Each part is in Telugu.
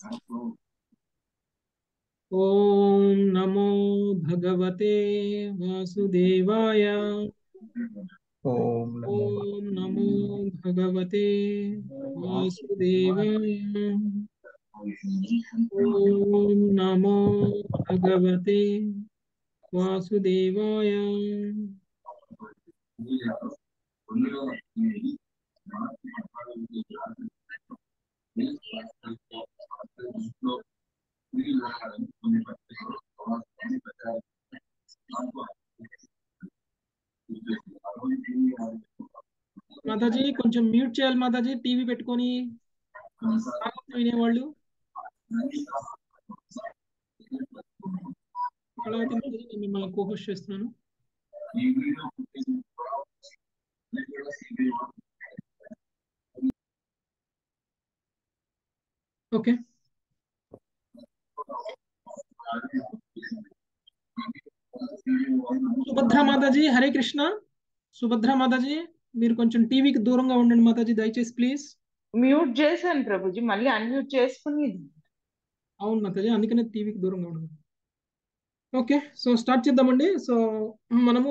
ఓం నమో భగవతే వాసుదేవాయ ఓం నమో ఓం నమో భగవతే వాసుదేవాయ ఓం నమో భగవతే వాసుదేవాయ మాతాజీ కొంచెం మ్యూట్ చేయాలి మాతాజీ టీవీ పెట్టుకొని భాగవతం వినేవాళ్ళు కళావతి మాతాజీ నేను మిమ్మల్ని కోహోస్ట్ చేస్తున్నాను ఓకే సుభద్ర మాతాజీ హరే కృష్ణ సుభద్ర మాతాజీ మీరు కొంచెం టీవీకి దూరంగా ఉండండి మాతాజీ దయచేసి ప్లీజ్ మ్యూట్ చేశాను ప్రభుజీ మళ్ళీ అన్మ్యూట్ చేసుకుని అవును మాతాజీ అందుకనే టీవీకి దూరంగా ఉండండి ఓకే సో స్టార్ట్ చేద్దామండి సో మనము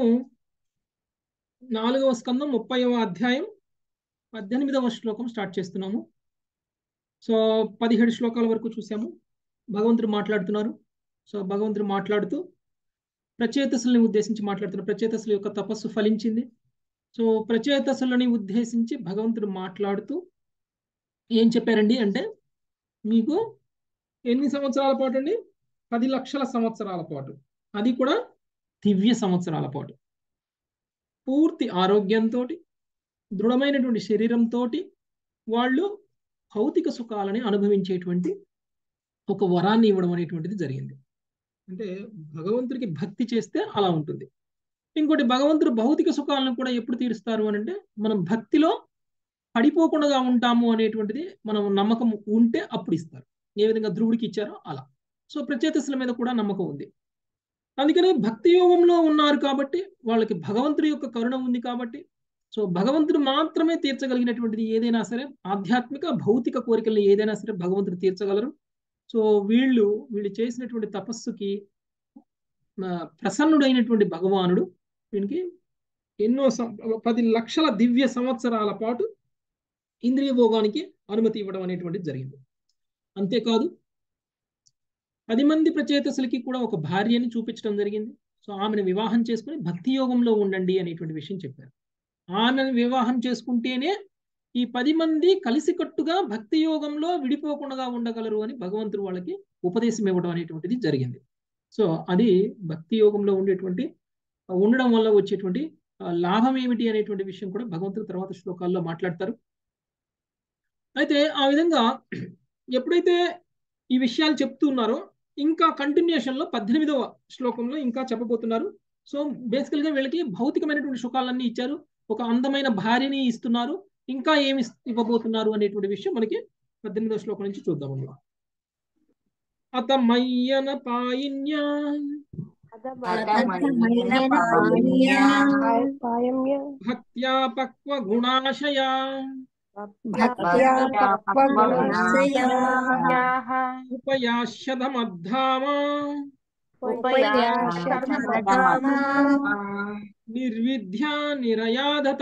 నాలుగవ స్కందం ముప్పైవ అధ్యాయం పద్దెనిమిదవ శ్లోకం స్టార్ట్ చేస్తున్నాము సో పదిహేడు శ్లోకాల వరకు చూసాము భగవంతుడు మాట్లాడుతున్నారు సో భగవంతుడు మాట్లాడుతూ ప్రచేతసుల్ని ఉద్దేశించి మాట్లాడుతున్నారు ప్రచేతసుల యొక్క తపస్సు ఫలించింది సో ప్రచేతసులని ఉద్దేశించి భగవంతుడు మాట్లాడుతూ ఏం చెప్పారండి అంటే మీకు ఎన్ని సంవత్సరాల పాటు అండి పది లక్షల సంవత్సరాల పాటు అది కూడా దివ్య సంవత్సరాల పాటు పూర్తి ఆరోగ్యంతో దృఢమైనటువంటి శరీరంతో వాళ్ళు భౌతిక సుఖాలని అనుభవించేటువంటి ఒక వరాన్ని ఇవ్వడం అనేటువంటిది జరిగింది అంటే భగవంతుడికి భక్తి చేస్తే అలా ఉంటుంది ఇంకోటి భగవంతుడు భౌతిక సుఖాలను కూడా ఎప్పుడు తీరుస్తారు అని అంటే మనం భక్తిలో పడిపోకుండా ఉంటాము అనేటువంటిది మనం నమ్మకం ఉంటే అప్పుడు ఇస్తారు ఏ విధంగా ధ్రువుడికి ఇచ్చారో అలా సో ప్రచేతసుల మీద కూడా నమ్మకం ఉంది అందుకని భక్తి యోగంలో ఉన్నారు కాబట్టి వాళ్ళకి భగవంతుడి యొక్క కరుణ ఉంది కాబట్టి సో భగవంతుడు మాత్రమే తీర్చగలిగినటువంటిది ఏదైనా సరే ఆధ్యాత్మిక భౌతిక కోరికల్ని ఏదైనా సరే భగవంతుడు తీర్చగలరు సో వీళ్ళు వీళ్ళు చేసినటువంటి తపస్సుకి ప్రసన్నుడైనటువంటి భగవానుడు వీనికి ఎన్నో పది లక్షల దివ్య సంవత్సరాల పాటు ఇంద్రియ భోగానికి అనుమతి ఇవ్వడం అనేటువంటిది జరిగింది అంతేకాదు పది మంది ప్రచేతసులకి కూడా ఒక భార్యని చూపించడం జరిగింది సో ఆమెను వివాహం చేసుకుని భక్తి యోగంలో ఉండండి అనేటువంటి విషయం చెప్పారు ఆమెను వివాహం చేసుకుంటేనే ఈ పది మంది కలిసికట్టుగా భక్తి యోగంలో విడిపోకుండా ఉండగలరు అని భగవంతుడు వాళ్ళకి ఉపదేశం ఇవ్వడం అనేటువంటిది జరిగింది సో అది భక్తి యోగంలో ఉండేటువంటి ఉండడం వల్ల వచ్చేటువంటి లాభం ఏమిటి అనేటువంటి విషయం కూడా భగవంతుడు తర్వాత శ్లోకాల్లో మాట్లాడతారు అయితే ఆ విధంగా ఎప్పుడైతే ఈ విషయాలు చెప్తున్నారో ఇంకా కంటిన్యూషన్ లో పద్దెనిమిదవ శ్లోకంలో ఇంకా చెప్పబోతున్నారు సో బేసికల్ గా వీళ్ళకి భౌతికమైనటువంటి సుఖాలన్నీ ఇచ్చారు ఒక అందమైన భార్యని ఇస్తున్నారు ఇంకా ఏమి ఇవ్వబోతున్నారు అనేటువంటి విషయం మనకి పద్దెనిమిదవ శ్లోకం నుంచి చూద్దాం అత మయ్యన పాయిన్యా భక్త్యా పక్వ గుణాశయా ఉపయాశ్యధమద్ధామా నిర్విద్యా నిరయాదత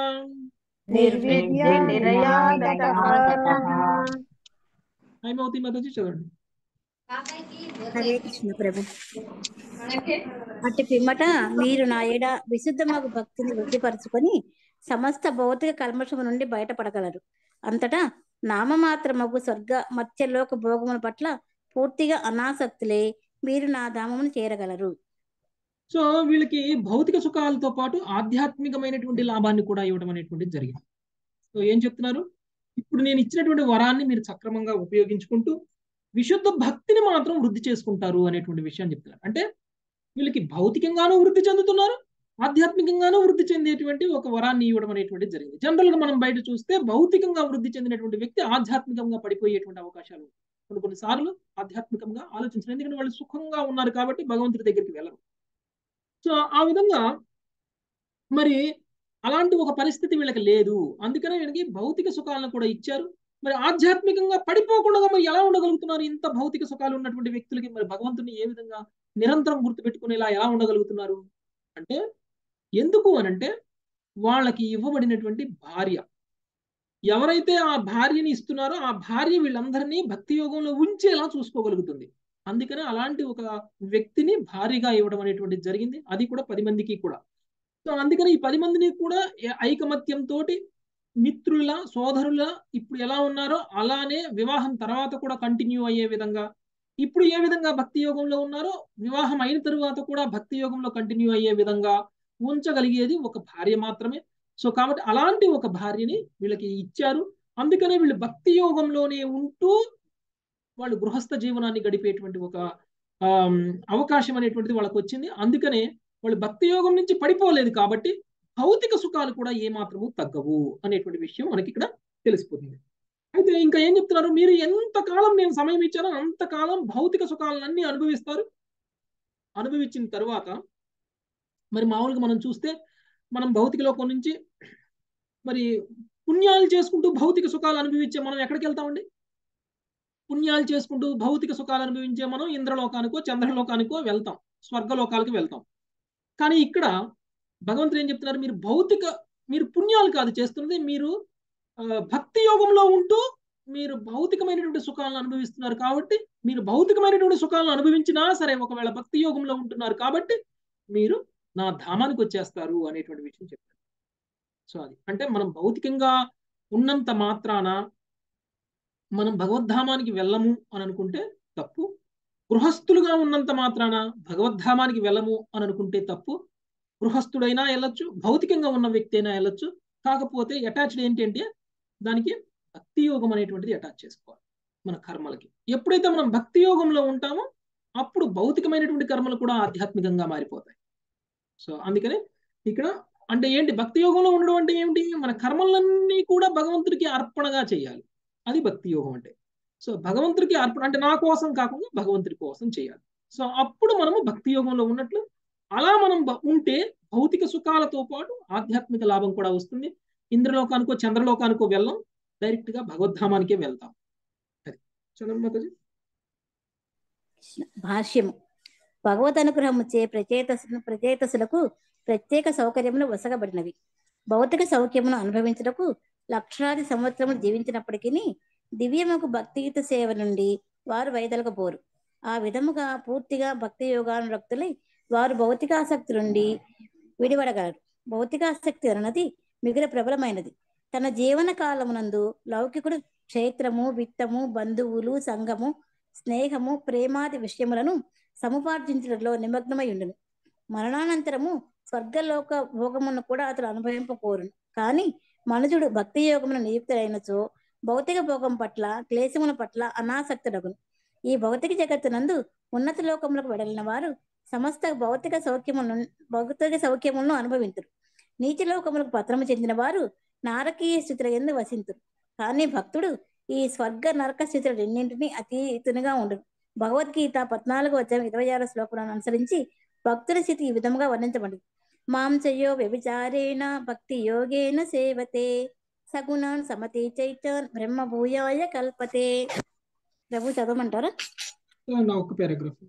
హైమవతి మాతాజీ చదవండి హరే కృష్ణ ప్రభు అట్టి పిమ్మట మీరు నా ఏడ విశుద్ధమగు భక్తిని వృద్ధిపరచుకొని సమస్త భౌతిక కల్మషము నుండి బయటపడగలరు అంతటా నామమాత్రమగు స్వర్గ మత్స్యలోక భోగముల పట్ల పూర్తిగా అనాసక్తులే మీరు నా ధామమును చేరగలరు సో వీళ్ళకి భౌతిక సుఖాలతో పాటు ఆధ్యాత్మికమైనటువంటి లాభాన్ని కూడా ఇవ్వడం అనేటువంటిది జరిగింది సో ఏం చెప్తున్నారు ఇప్పుడు నేను ఇచ్చినటువంటి వరాన్ని మీరు సక్రమంగా ఉపయోగించుకుంటూ విశుద్ధ భక్తిని మాత్రం వృద్ధి చేసుకుంటారు అనేటువంటి విషయాన్ని చెప్తున్నారు అంటే వీళ్ళకి భౌతికంగానూ వృద్ధి చెందుతున్నారు ఆధ్యాత్మికంగానూ వృద్ధి చెందేటువంటి ఒక వరాన్ని ఇవ్వడం అనేటువంటిది జరిగింది జనరల్ గా మనం బయట చూస్తే భౌతికంగా వృద్ధి చెందినటువంటి వ్యక్తి ఆధ్యాత్మికంగా పడిపోయేటువంటి అవకాశాలు కొన్ని కొన్నిసార్లు ఆధ్యాత్మికంగా ఆలోచించడం ఎందుకంటే వాళ్ళు సుఖంగా ఉన్నారు కాబట్టి భగవంతుడి దగ్గరికి వెళ్ళరు సో ఆ విధంగా మరి అలాంటి ఒక పరిస్థితి వీళ్ళకి లేదు అందుకనే వీళ్ళకి భౌతిక సుఖాలను కూడా ఇచ్చారు మరి ఆధ్యాత్మికంగా పడిపోకుండా మరి ఎలా ఉండగలుగుతున్నారు ఇంత భౌతిక సుఖాలు ఉన్నటువంటి వ్యక్తులకి మరి భగవంతుని ఏ విధంగా నిరంతరం గుర్తుపెట్టుకునేలా ఎలా ఉండగలుగుతున్నారు అంటే ఎందుకు అనంటే వాళ్ళకి ఇవ్వబడినటువంటి భార్య ఎవరైతే ఆ భార్యని ఇస్తున్నారో ఆ భార్య వీళ్ళందరినీ భక్తి యోగంలో ఉంచేలా చూసుకోగలుగుతుంది అందుకనే అలాంటి ఒక వ్యక్తిని భార్యగా ఇవ్వడం అనేటువంటిది జరిగింది అది కూడా పది మందికి కూడా సో అందుకని ఈ పది మందిని కూడా ఐకమత్యంతో మిత్రుల సోదరుల ఇప్పుడు ఎలా ఉన్నారో అలానే వివాహం తర్వాత కూడా కంటిన్యూ అయ్యే విధంగా ఇప్పుడు ఏ విధంగా భక్తి యోగంలో ఉన్నారో వివాహం అయిన తరువాత కూడా భక్తి యోగంలో కంటిన్యూ అయ్యే విధంగా ఉంచగలిగేది ఒక భార్య మాత్రమే సో కాబట్టి అలాంటి ఒక భార్యని వీళ్ళకి ఇచ్చారు అందుకనే వీళ్ళు భక్తి యోగంలోనే ఉంటూ వాళ్ళు గృహస్థ జీవనాన్ని గడిపేటువంటి ఒక అవకాశం అనేటువంటిది వాళ్ళకి వచ్చింది అందుకనే వాళ్ళు భక్తి యోగం నుంచి పడిపోలేదు కాబట్టి భౌతిక సుఖాలు కూడా ఏమాత్రము తగ్గవు అనేటువంటి విషయం మనకి ఇక్కడ తెలిసిపోతుంది అయితే ఇంకా ఏం చెప్తున్నారు మీరు ఎంతకాలం నేను సమయం ఇచ్చానో అంతకాలం భౌతిక సుఖాలన్నీ అనుభవిస్తారు అనుభవించిన తర్వాత మరి మామూలుగా మనం చూస్తే మనం భౌతిక లోకం నుంచి మరి పుణ్యాలు చేసుకుంటూ భౌతిక సుఖాలు అనుభవించే మనం ఎక్కడికి వెళ్తామండి పుణ్యాలు చేసుకుంటూ భౌతిక సుఖాలు అనుభవించే మనం ఇంద్రలోకానికో చంద్రలోకానికో వెళ్తాం స్వర్గలోకాలకు వెళ్తాం కానీ ఇక్కడ భగవంతుడు ఏం చెప్తున్నారు మీరు భౌతిక మీరు పుణ్యాలు కాదు చేస్తున్నది మీరు భక్తి యోగంలో ఉంటూ మీరు భౌతికమైనటువంటి సుఖాలను అనుభవిస్తున్నారు కాబట్టి మీరు భౌతికమైనటువంటి సుఖాలను అనుభవించినా సరే ఒకవేళ భక్తి యోగంలో ఉంటున్నారు కాబట్టి మీరు నా ధామానికి వచ్చేస్తారు అనేటువంటి విషయం చెప్పారు సో అది అంటే మనం భౌతికంగా ఉన్నంత మాత్రాన మనం భగవద్ధామానికి వెళ్ళము అని అనుకుంటే తప్పు గృహస్థులుగా ఉన్నంత మాత్రాన భగవద్ధామానికి వెళ్ళము అని అనుకుంటే తప్పు గృహస్థుడైనా వెళ్ళొచ్చు భౌతికంగా ఉన్న వ్యక్తి అయినా వెళ్ళొచ్చు కాకపోతే అటాచ్డ్ ఏంటి అంటే దానికి భక్తి యోగం అనేటువంటిది అటాచ్ చేసుకోవాలి మన కర్మలకి ఎప్పుడైతే మనం భక్తి యోగంలో ఉంటామో అప్పుడు భౌతికమైనటువంటి కర్మలు కూడా ఆధ్యాత్మికంగా మారిపోతాయి సో అందుకనే ఇక్కడ అంటే ఏంటి భక్తి యోగంలో ఉండడం అంటే ఏమిటి మన కర్మలన్నీ కూడా భగవంతుడికి అర్పణగా చేయాలి అది భక్తి యోగం అంటే సో భగవంతుడికి అర్పణ అంటే నా కోసం కాకుండా భగవంతుడి కోసం చేయాలి సో అప్పుడు మనము భక్తి యోగంలో ఉన్నట్లు అలా మనం ఉంటే భౌతిక సుఖాలతో పాటు ఆధ్యాత్మిక లాభం కూడా వస్తుంది ఇంద్రలోకానికో చంద్రలోకానికో వెళ్ళం డైరెక్ట్ గా భగవద్ధామానికే వెళ్తాం అది చంద్రమాతజీ భాష్యము భగవద్ అనుగ్రహముచే ప్రచేతసు ప్రచేతసులకు ప్రత్యేక సౌకర్యములు వసగబడినవి భౌతిక సౌఖ్యమును అనుభవించుటకు లక్షలాది సంవత్సరములు జీవించినప్పటికీ దివ్యముకు భక్తియుత సేవ నుండి వారు వైదొలగబోరు ఆ విధముగా పూర్తిగా భక్తి యోగానురక్తులై వారు భౌతికాసక్తి నుండి విడిపడగలరు భౌతికాసక్తి అన్నది మిగిలిన ప్రబలమైనది తన జీవన కాలమునందు లౌకికుడు క్షేత్రము విత్తము బంధువులు సంఘము స్నేహము ప్రేమాది విషయములను సముపార్జించడంలో నిమగ్నమై ఉండును మరణానంతరము స్వర్గలోక భోగమును కూడా అతడు అనుభవింపకోరును కానీ మనుజుడు భక్తి యోగమును నియుక్తుడైనచో భౌతిక భోగం పట్ల క్లేశముల పట్ల అనాసక్తుడగును ఈ భౌతిక జగత్తునందు ఉన్నత లోకములకు వెడలిన వారు సమస్త భౌతిక సౌఖ్యములను భౌతిక సౌఖ్యములను అనుభవింతురు నీచ లోకములకు పత్రము చెందిన వారు నారకీయ స్థితుల ఎందు వసింతురు కానీ భక్తుడు ఈ స్వర్గ నరక స్థితులు రెండింటినీ అతీతునిగా ఉండును భగవద్గీత పద్నాలుగు వచ్చాం ఇరవై ఆరు శ్లోకులను అనుసరించి భక్తుల స్థితి ఈ విధముగా వర్ణించబడింది మాంసయో వ్యభిచారేణ భక్తి యోగేన సేవతే సగుణాన్ సమతి చైతాన్ బ్రహ్మ భూయాయ కల్పతే ప్రభు చదవమంటారా నా ఒక్క పారాగ్రాఫ్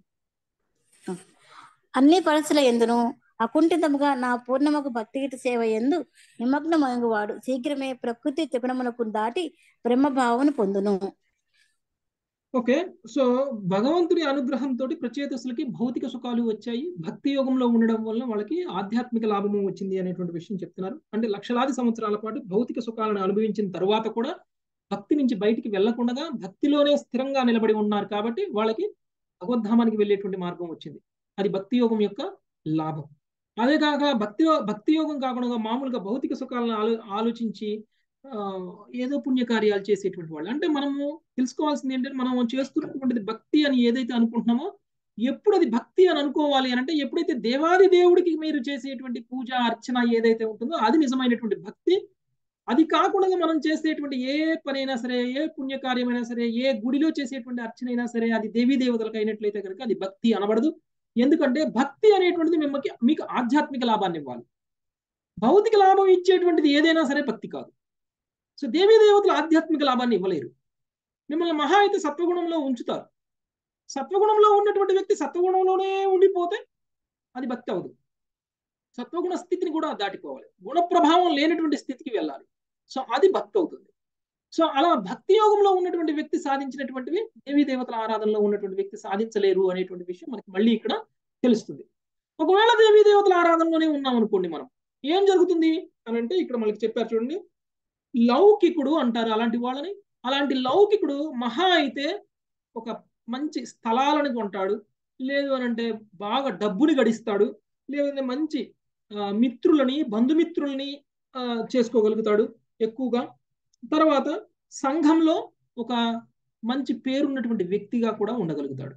అన్ని పరిస్థితుల ఎందును అకుంఠితముగా నా పూర్ణముకు భక్తిగీత సేవ ఎందు నిమగ్నమగువాడు శీఘ్రమే ప్రకృతి త్రిగుణములకు దాటి బ్రహ్మభావను పొందును ఓకే సో భగవంతుడి అనుగ్రహంతో ప్రచేతసులకి భౌతిక సుఖాలు వచ్చాయి భక్తి యోగంలో ఉండడం వల్ల వాళ్ళకి ఆధ్యాత్మిక లాభము వచ్చింది అనేటువంటి విషయం చెప్తున్నారు అంటే లక్షలాది సంవత్సరాల పాటు భౌతిక సుఖాలను అనుభవించిన తరువాత కూడా భక్తి నుంచి బయటికి వెళ్లకుండా భక్తిలోనే స్థిరంగా నిలబడి ఉన్నారు కాబట్టి వాళ్ళకి భగవద్ధామానికి వెళ్ళేటువంటి మార్గం వచ్చింది అది భక్తి యోగం యొక్క లాభం అదే కాక భక్తి భక్తి యోగం కాకుండా మామూలుగా భౌతిక సుఖాలను ఆలో ఆలోచించి ఏదో పుణ్యకార్యాలు చేసేటువంటి వాళ్ళు అంటే మనము తెలుసుకోవాల్సింది ఏంటంటే మనం చేస్తున్నటువంటిది భక్తి అని ఏదైతే అనుకుంటున్నామో ఎప్పుడు అది భక్తి అని అనుకోవాలి అని అంటే ఎప్పుడైతే దేవాది దేవుడికి మీరు చేసేటువంటి పూజ అర్చన ఏదైతే ఉంటుందో అది నిజమైనటువంటి భక్తి అది కాకుండా మనం చేసేటువంటి ఏ పనైనా సరే ఏ పుణ్యకార్యమైనా సరే ఏ గుడిలో చేసేటువంటి అర్చన అయినా సరే అది దేవీ దేవతలకు అయినట్లయితే కనుక అది భక్తి అనబడదు ఎందుకంటే భక్తి అనేటువంటిది మిమ్మల్ని మీకు ఆధ్యాత్మిక లాభాన్ని ఇవ్వాలి భౌతిక లాభం ఇచ్చేటువంటిది ఏదైనా సరే భక్తి కాదు సో దేవీ దేవతలు ఆధ్యాత్మిక లాభాన్ని ఇవ్వలేరు మిమ్మల్ని మహా అయితే సత్వగుణంలో ఉంచుతారు సత్వగుణంలో ఉన్నటువంటి వ్యక్తి సత్వగుణంలోనే ఉండిపోతే అది భక్తి అవదు సత్వగుణ స్థితిని కూడా దాటిపోవాలి గుణ ప్రభావం లేనటువంటి స్థితికి వెళ్ళాలి సో అది భక్తి అవుతుంది సో అలా భక్తి యోగంలో ఉన్నటువంటి వ్యక్తి సాధించినటువంటివి దేవీ దేవతల ఆరాధనలో ఉన్నటువంటి వ్యక్తి సాధించలేరు అనేటువంటి విషయం మనకి మళ్ళీ ఇక్కడ తెలుస్తుంది ఒకవేళ దేవీ దేవతల ఆరాధనలోనే ఉన్నాం అనుకోండి మనం ఏం జరుగుతుంది అని అంటే ఇక్కడ మనకి చెప్పారు చూడండి లౌకికుడు అంటారు అలాంటి వాళ్ళని అలాంటి లౌకికుడు మహా అయితే ఒక మంచి స్థలాలను కొంటాడు లేదు అని అంటే బాగా డబ్బుని గడిస్తాడు లేదంటే మంచి మిత్రులని బంధుమిత్రుల్ని చేసుకోగలుగుతాడు ఎక్కువగా తర్వాత సంఘంలో ఒక మంచి పేరున్నటువంటి వ్యక్తిగా కూడా ఉండగలుగుతాడు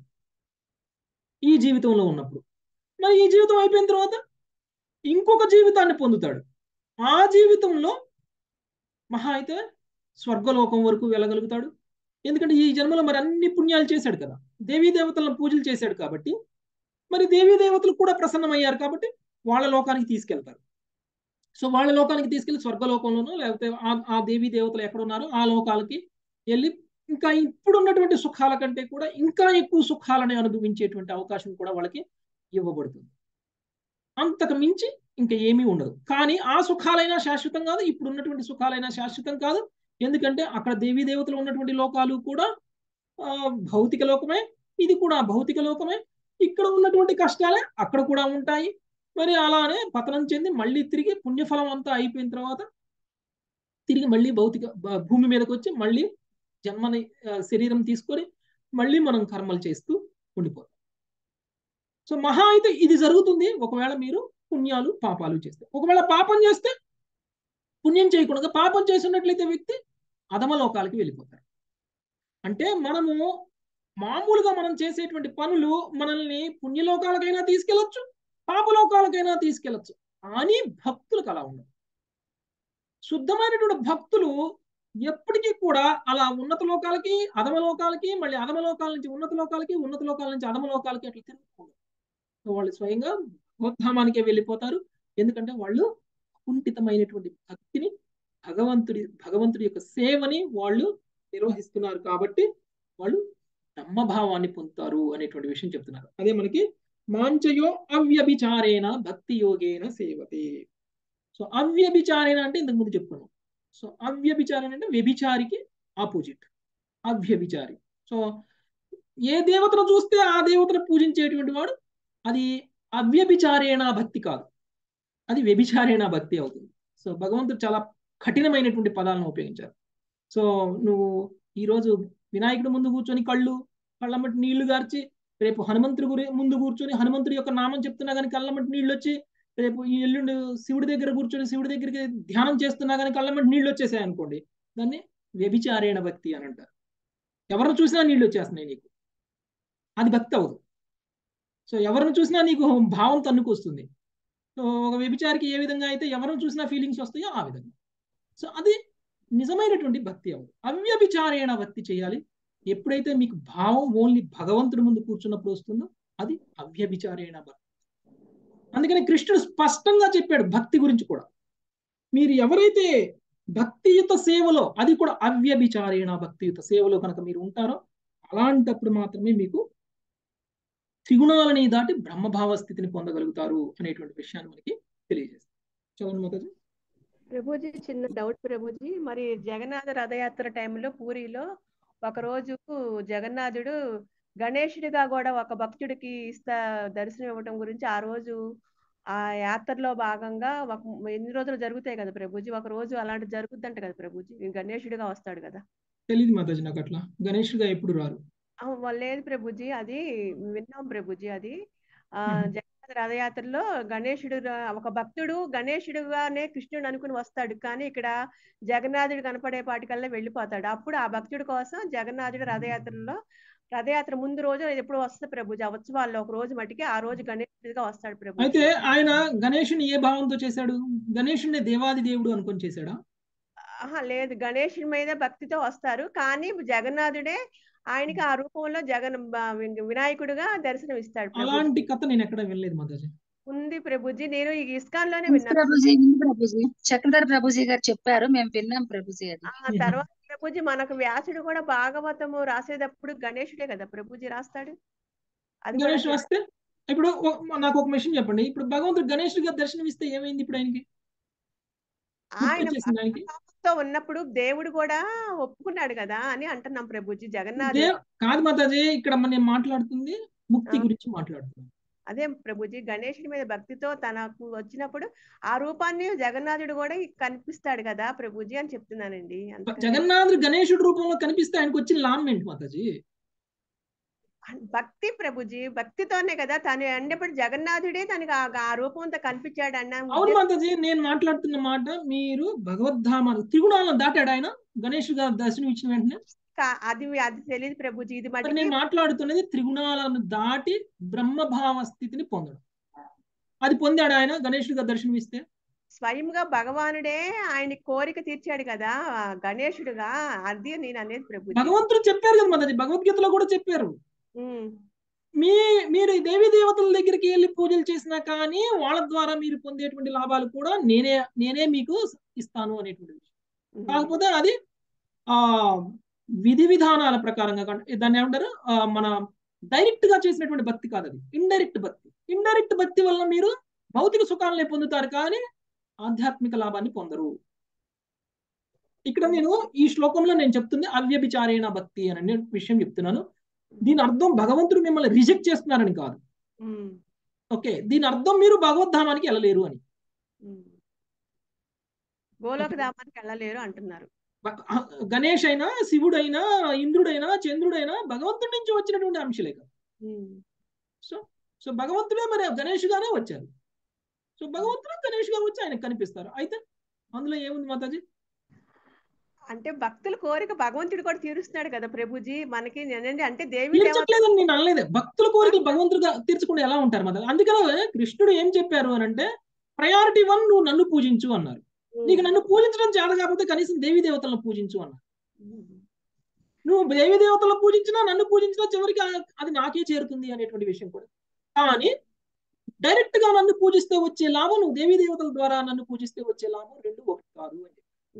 ఈ జీవితంలో ఉన్నప్పుడు మరి ఈ జీవితం అయిపోయిన తర్వాత ఇంకొక జీవితాన్ని పొందుతాడు ఆ జీవితంలో మహా అయితే స్వర్గలోకం వరకు వెళ్ళగలుగుతాడు ఎందుకంటే ఈ జన్మలో మరి అన్ని పుణ్యాలు చేశాడు కదా దేవీ దేవతలను పూజలు చేశాడు కాబట్టి మరి దేవీ దేవతలు కూడా ప్రసన్నమయ్యారు కాబట్టి వాళ్ళ లోకానికి తీసుకెళ్తారు సో వాళ్ళ లోకానికి తీసుకెళ్లి స్వర్గలోకంలోనో లేకపోతే ఆ దేవీ దేవతలు ఎక్కడ ఉన్నారో ఆ లోకాలకి వెళ్ళి ఇంకా ఇప్పుడు ఉన్నటువంటి సుఖాల కంటే కూడా ఇంకా ఎక్కువ సుఖాలని అనుభవించేటువంటి అవకాశం కూడా వాళ్ళకి ఇవ్వబడుతుంది అంతకు మించి ఇంకా ఏమీ ఉండదు కానీ ఆ సుఖాలైనా శాశ్వతం కాదు ఇప్పుడు ఉన్నటువంటి సుఖాలైనా శాశ్వతం కాదు ఎందుకంటే అక్కడ దేవీ దేవతలు ఉన్నటువంటి లోకాలు కూడా భౌతిక లోకమే ఇది కూడా భౌతిక లోకమే ఇక్కడ ఉన్నటువంటి కష్టాలే అక్కడ కూడా ఉంటాయి మరి అలానే పతనం చెంది మళ్ళీ తిరిగి పుణ్యఫలం అంతా అయిపోయిన తర్వాత తిరిగి మళ్ళీ భౌతిక భూమి మీదకి వచ్చి మళ్ళీ జన్మని శరీరం తీసుకొని మళ్ళీ మనం కర్మలు చేస్తూ ఉండిపోతాం సో మహా అయితే ఇది జరుగుతుంది ఒకవేళ మీరు పుణ్యాలు పాపాలు చేస్తే ఒకవేళ పాపం చేస్తే పుణ్యం చేయకుండా పాపం చేసినట్లయితే వ్యక్తి అధమలోకాలకి వెళ్ళిపోతారు అంటే మనము మామూలుగా మనం చేసేటువంటి పనులు మనల్ని పుణ్యలోకాలకైనా తీసుకెళ్లొచ్చు పాపలోకాలకైనా తీసుకెళ్లొచ్చు కానీ భక్తులకు అలా ఉండదు శుద్ధమైనటువంటి భక్తులు ఎప్పటికీ కూడా అలా ఉన్నత లోకాలకి అధమ లోకాలకి మళ్ళీ అధమ లోకాల నుంచి ఉన్నత లోకాలకి ఉన్నత లోకాల నుంచి అధమ లోకాలకి అట్లా తిరుగుతుంది వాళ్ళు స్వయంగా భగవద్ధామానికే వెళ్ళిపోతారు ఎందుకంటే వాళ్ళు కుంఠితమైనటువంటి భక్తిని భగవంతుడి భగవంతుడి యొక్క సేవని వాళ్ళు నిర్వహిస్తున్నారు కాబట్టి వాళ్ళు బ్రహ్మభావాన్ని పొందుతారు అనేటువంటి విషయం చెప్తున్నారు అదే మనకి మాంచయో అవ్యభిచారేణ భక్తి యోగేన సేవతే సో అవ్యభిచారేణ అంటే ఇంతకు ముందు చెప్పుకున్నాం సో అవ్యభిచారణ అంటే వ్యభిచారికి ఆపోజిట్ అవ్యభిచారి సో ఏ దేవతను చూస్తే ఆ దేవతను పూజించేటువంటి వాడు అది అవ్యభిచారేణ భక్తి కాదు అది వ్యభిచారేణ భక్తి అవుతుంది సో భగవంతుడు చాలా కఠినమైనటువంటి పదాలను ఉపయోగించారు సో నువ్వు ఈరోజు వినాయకుడు ముందు కూర్చొని కళ్ళు కళ్ళమ్మటి నీళ్లు గార్చి రేపు హనుమంతుడి గురి ముందు కూర్చొని హనుమంతుడి యొక్క నామం చెప్తున్నా కానీ కళ్ళమ్మటి నీళ్ళు వచ్చి రేపు ఈ ఎల్లుండి శివుడి దగ్గర కూర్చొని శివుడి దగ్గరికి ధ్యానం చేస్తున్నా కానీ కళ్ళమ్మటి నీళ్ళు వచ్చేసాయి అనుకోండి దాన్ని వ్యభిచారేణ భక్తి అని అంటారు ఎవరిని చూసినా నీళ్ళు వచ్చేస్తున్నాయి నీకు అది భక్తి అవ్వదు సో ఎవరిని చూసినా నీకు భావం తన్నుకొస్తుంది సో ఒక వ్యభిచారికి ఏ విధంగా అయితే ఎవరిని చూసినా ఫీలింగ్స్ వస్తాయో ఆ విధంగా సో అది నిజమైనటువంటి భక్తి అవ్వదు అవ్యభిచారేణ భక్తి చేయాలి ఎప్పుడైతే మీకు భావం ఓన్లీ భగవంతుడి ముందు కూర్చున్నప్పుడు వస్తుందో అది అవ్యభిచారేణ భక్తి అందుకని కృష్ణుడు స్పష్టంగా చెప్పాడు భక్తి గురించి కూడా మీరు ఎవరైతే భక్తియుత సేవలో అది కూడా అవ్యభిచారేణ భక్తియుత సేవలో కనుక మీరు ఉంటారో అలాంటప్పుడు మాత్రమే మీకు త్రిగుణాలని దాటి బ్రహ్మభావ స్థితిని పొందగలుగుతారు అనేటువంటి విషయాన్ని మనకి తెలియజేస్తారు చదవండి మాతాజీ ప్రభుజీ చిన్న డౌట్ ప్రభుజీ మరి జగన్నాథ రథయాత్ర టైంలో పూరిలో ఒక రోజు జగన్నాథుడు గణేశుడిగా కూడా ఒక భక్తుడికి ఇస్తా దర్శనం ఇవ్వటం గురించి ఆ రోజు ఆ యాత్రలో భాగంగా ఒక ఎన్ని రోజులు జరుగుతాయి కదా ప్రభుజీ ఒక రోజు అలాంటి జరుగుద్దంట కదా ప్రభుజీ గణేశుడిగా వస్తాడు కదా తెలియదు మాతాజీ నాకు అట్లా గణేశుడిగా ఎప్పుడు రారు లేదు ప్రభుజీ అది విన్నాం ప్రభుజీ అది ఆ జగన్నాథ రథయాత్రలో గణేశుడు ఒక భక్తుడు గణేశుడుగానే కృష్ణుడు అనుకుని వస్తాడు కానీ ఇక్కడ జగన్నాథుడు కనపడే పాటికల్లా వెళ్ళిపోతాడు అప్పుడు ఆ భక్తుడి కోసం జగన్నాథుడు రథయాత్రలో రథయాత్ర ముందు రోజు ఎప్పుడు వస్తుంది ప్రభుజీ ఆ ఉత్సవాల్లో ఒక రోజు మటుకి ఆ రోజు గణేశుడిగా వస్తాడు ప్రభు అయితే ఆయన గణేషుని ఏ భావంతో చేశాడు గణేషుని దేవాది దేవుడు అనుకొని చేశాడా ఆహా లేదు గణేశుడి మీద భక్తితో వస్తారు కానీ జగన్నాథుడే ఆయనకి ఆ రూపంలో జగన్ వినాయకుడిగా దర్శనం ఇస్తాడు అలాంటి కథ నేను ఎక్కడ వెళ్ళలేదు మాతాజీ ఉంది ప్రభుజీ నేను ఈ ఇస్కాన్ లోనే ఉంది విన్నాను ప్రభుజీ ఉంది ప్రభుజీ చక్రధర్ ప్రభుజీ గారు చెప్పారు మేము విన్నాం ప్రభుజీ అది ఆ తర్వాత ప్రభుజీ మనకు వ్యాసుడు కూడా భాగవతము రాసేటప్పుడు గణేశుడే కదా ప్రభుజీ రాస్తాడు అది కూడా గణేష్ వస్తే ఇప్పుడు ఓ- నాకు ఒక విషయం చెప్పండి ఇప్పుడు భగవంతుడు గణేష్ గారు దర్శనం ఇస్తే ఏమైంది ఇప్పుడు ఆయనకి ఆయన గుర్తొచ్చేసింది ఆయనకి తో ఉన్నప్పుడు దేవుడు కూడా ఒప్పుకున్నాడు కదా అని అంటున్నాం ప్రభుజీ జగన్నాథ్ దేవ్ కాదు మాతాజీ ఇక్కడ మనం నేను మాట్లాడుతుంది ముక్తి ఆ. గురించి మాట్లాడుతున్నాం అదే ప్రభుజీ గణేశుడి మీద భక్తితో తనకు వచ్చినప్పుడు ఆ రూపాన్ని జగన్నాథుడు కూడా కనిపిస్తాడు కదా ప్రభుజీ అని చెప్తున్నానండి అందుకని జగన్నాథుడు గణేశుడి రూపంలో కనిపిస్తే ఆయనకు వచ్చిన లాభం ఏంటి మాతాజీ భక్తి ప్రభుజీ భక్తితోనే కదా తను అన్నప్పుడు జగన్నాథుడే తనకి ఆ- ఆ రూపంతో కనిపించాడు అన్న అవును ఉద్దేశం- మాతాజీ నేను మాట్లాడుతున్న మాట మీరు భగవద్ధామాన్ని త్రిగుణాలను దాటాడు ఆయన గణేష్ గారు దర్శనం ఇచ్చిన వెంటనే కా- అది అది తెలియదు ప్రభుజీ ఇది మరి మటుకి నేను మాట్లాడుతున్నది త్రిగుణాలను దాటి బ్రహ్మభావ స్థితిని పొందడం అది పొందాడు ఆయన గణేషుడు గారు దర్శనం ఇస్తే స్వయంగా భగవానుడే ఆయన కోరిక తీర్చాడు కదా ఆ గణేశుడుగా అది నేను అనేది ప్రభుజీ భగవంతుడు చెప్పారు కదా మాతాజీ భగవద్గీతలో కూడా చెప్పారు ఉమ్, మీ మీరు ఈ దేవీ దేవతల దగ్గరికి వెళ్ళి పూజలు చేసినా కానీ వాళ్ళ ద్వారా మీరు పొందేటువంటి లాభాలు కూడా నేనే నేనే మీకు ఇస్తాను అనేటువంటి విషయం ఉమ్. కాకపోతే అది ఆ విధి విధానాల ప్రకారంగా కాదు. దాన్ని ఏమంటారు ఆ, మన డైరెక్ట్ గా చేసినటువంటి భక్తి కాదు అది ఇండైరెక్ట్ భక్తి ఇండైరెక్ట్ భక్తి వల్ల మీరు భౌతిక సుఖాలనే పొందుతారు కానీ ఆధ్యాత్మిక లాభాన్ని పొందరు ఇక్కడ నేను ఈ శ్లోకంలో నేను చెప్తుంది అవ్యభిచారేణ భక్తి అనే విషయం చెప్తున్నాను దీని అర్థం భగవంతుడు మిమ్మల్ని రిజెక్ట్ చేస్తున్నారని కాదు ఉమ్, ఓకే దీని అర్థం మీరు భగవద్ధామానికి వెళ్ళలేరు అని ఉమ్. గోలోక ధామానికి వెళ్ళలేరు అంటున్నారు బ- ఆ, గణేష్ అయినా శివుడైనా ఇంద్రుడైనా చంద్రుడైనా భగవంతుడి నుంచి వచ్చినటువంటి అంశలే కదా ఉమ్. సో సో భగవంతుడే మరి గణేష్ గానే వచ్చారు సో భగవంతుడు గణేష్ గారు వచ్చి ఆయనకు కనిపిస్తారు అయితే అందులో ఏముంది మాతాజీ అంటే భక్తుల కోరిక భగవంతుడు కూడా తీరుస్తున్నాడు కదా ప్రభుజీ మనకి నేనండి అంటే దేవి దేవత తీర్చట్లేదని నేను అనలేదు భక్తుల కోరికలు భగవంతుడుగా తీర్చకుండా ఎలా ఉంటారు మాతాజీ అందుకనే కృష్ణుడు ఏం చెప్పారు అని అంటే ప్రయారిటీ వన్ నువ్వు నన్ను పూజించు అన్నారు నీకు నన్ను పూజించడం చేత కాకపోతే కనీసం దేవీ దేవతలను పూజించు అన్నారు నువ్వు దేవి దేవతలను పూజించినా నన్ను పూజించినా చివరికి ఆ- అది నాకే చేరుతుంది అనేటువంటి విషయం కూడా కానీ డైరెక్ట్ గా నన్ను పూజిస్తే వచ్చే లాభం నువ్వు దేవీ దేవతల ద్వారా నన్ను పూజిస్తే వచ్చే లాభం రెండు ఒకటి కాదు అని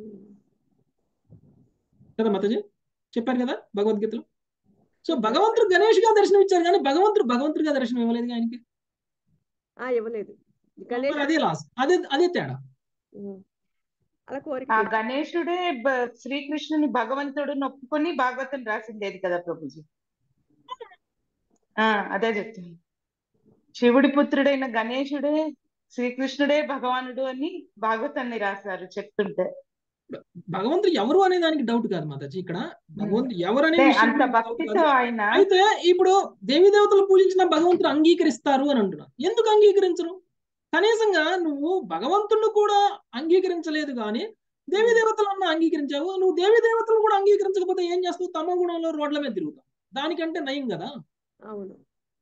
కదా మాతాజీ చెప్పారు కదా భగవద్గీతలో సో భగవంతుడు గణేష్ గా దర్శనం ఇచ్చారు కానీ భగవంతుడు భగవంతుడిగా దర్శనం ఇవ్వలేదు ఆయనకి ఆ ఇవ్వలేదు గణేష్ మరి అదే లాస్ అదే అదే తేడా ఉమ్. అలా కోరిక ఆ తీర్చాడు. గణేశుడే బ- శ్రీకృష్ణుని భగవంతుడు నొప్పుకొని భాగవతం రాసిండేది కదా ప్రభుజీ ఆ అదే చెప్తాను శివుడి పుత్రుడైన గణేశుడే శ్రీకృష్ణుడే భగవానుడు అని భాగవతాన్ని రాశారు చెప్తుంటే భగవంతుడు ఎవరు అనే దానికి డౌట్ కాదు మాతాజీ ఇక్కడ భగవంతుడు ఎవరు అనే అంటే విషయం అంత గురించి doubt భక్తితో కాదు. ఆయన అయితే ఇప్పుడు దేవి దేవతలు పూజించిన భగవంతుడు అంగీకరిస్తారు అని అంటున్నా ఎందుకు అంగీకరించరు కనీసంగా నువ్వు భగవంతుడిని కూడా అంగీకరించలేదు కానీ దేవి దేవతలన్నా అంగీకరించావు నువ్వు దేవి దేవతలు కూడా అంగీకరించకపోతే ఏం చేస్తావు తమ గుణంలో రోడ్ల మీద తిరుగుతావు దానికంటే నయం కదా అవును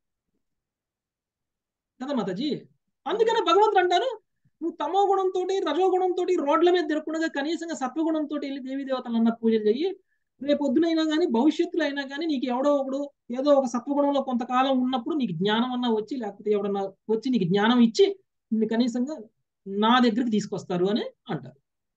కదా మాతాజీ అందుకనే భగవంతుడు అంటారు నువ్వు తమో గుణంతో రజో గుణంతో రోడ్ల మీద తిరగకుండా కనీసంగా సత్వగుణంతో వెళ్ళి దేవి దేవతలన్న పూజలు చెయ్యి రేపు పొద్దునైనా కానీ భవిష్యత్తులో అయినా కానీ నీకు ఎవడో ఒకడు ఏదో ఒక సత్వగుణంలో కొంతకాలం ఉన్నప్పుడు నీకు జ్ఞానం అన్నా వచ్చి లేకపోతే ఎవడన్నా వచ్చి నీకు జ్ఞానం ఇచ్చి నిన్ను కనీసంగా నా దగ్గరికి తీసుకొస్తారు అని అంటారు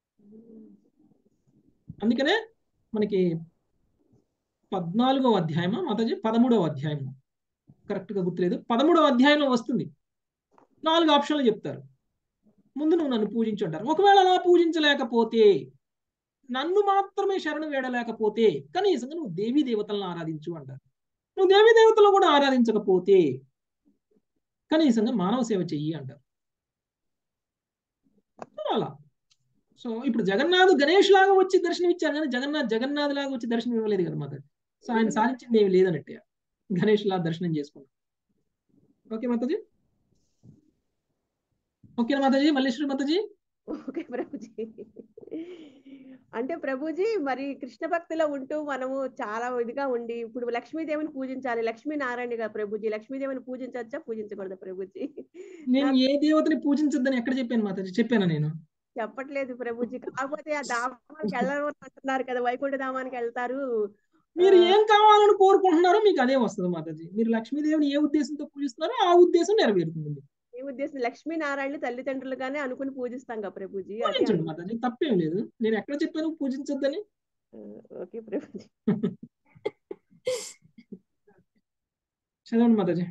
అందుకనే మనకి పద్నాలుగో అధ్యాయమా మాతాజీ పదమూడవ అధ్యాయము కరెక్ట్ గా గుర్తులేదు పదమూడవ అధ్యాయంలో వస్తుంది నాలుగు ఆప్షన్లు చెప్తారు ముందు నువ్వు నన్ను పూజించు అంటారు ఒకవేళ అలా పూజించలేకపోతే నన్ను మాత్రమే శరణు వేడలేకపోతే కనీసంగా నువ్వు దేవీ దేవతలను ఆరాధించు అంటారు నువ్వు దేవీ దేవతలను కూడా ఆరాధించకపోతే కనీసంగా మానవ సేవ చెయ్యి అంటారు అలా సో ఇప్పుడు జగన్నాథ్ గణేష్ లాగా వచ్చి దర్శనం ఇచ్చారు కానీ జగన్నాథ్ జగన్నాథ్ లాగా వచ్చి దర్శనం ఇవ్వలేదు కదా మాతాజీ సో ఆయన సాధించింది ఏమి లేదన్నట్టే గణేష్ లా దర్శనం చేసుకున్నాం ఓకే మాతాజీ ఓకేనా మాతాజీ మల్లేశ్వరి మాతాజీ ఓకే ప్రభుజీ అంటే ప్రభుజీ మరి కృష్ణ భక్తిలో ఉంటూ మనము చాలా ఇదిగా ఉండి ఇప్పుడు లక్ష్మీదేవిని పూజించాలి లక్ష్మీనారాయణ గారు ప్రభుజీ లక్ష్మీదేవిని పూజించవచ్చా పూజించకూడదు ప్రభుజీ నేను ఏ దేవతని పూజించొద్దని ఎక్కడ చెప్పాను మాతాజీ చెప్పాను నేను చెప్పట్లేదు ప్రభుజీ కాకపోతే ఆ ధామానికి వెళ్ళరు అంటున్నారు కదా వైకుంఠ ధామానికి వెళ్తారు మీరు ఏం కావాలని కోరుకుంటున్నారో మీకు అదే వస్తుంది మాతాజీ మీరు లక్ష్మీదేవిని ఏ ఉద్దేశంతో పూజిస్తున్నారో ఆ ఉద్దేశం నెరవేరుతుంది మీకు. ఏ ఉద్దేశం లక్ష్మీనారాయణ తల్లిదండ్రులుగానే అనుకుని పూజిస్తాం కదా ప్రభుజీ అదే పూజించండి మాతాజీ తప్పేం లేదు నేను ఎక్కడ చెప్పాను పూజించొద్దని ఓకే ప్రభుజీ చదవండి మాతాజీ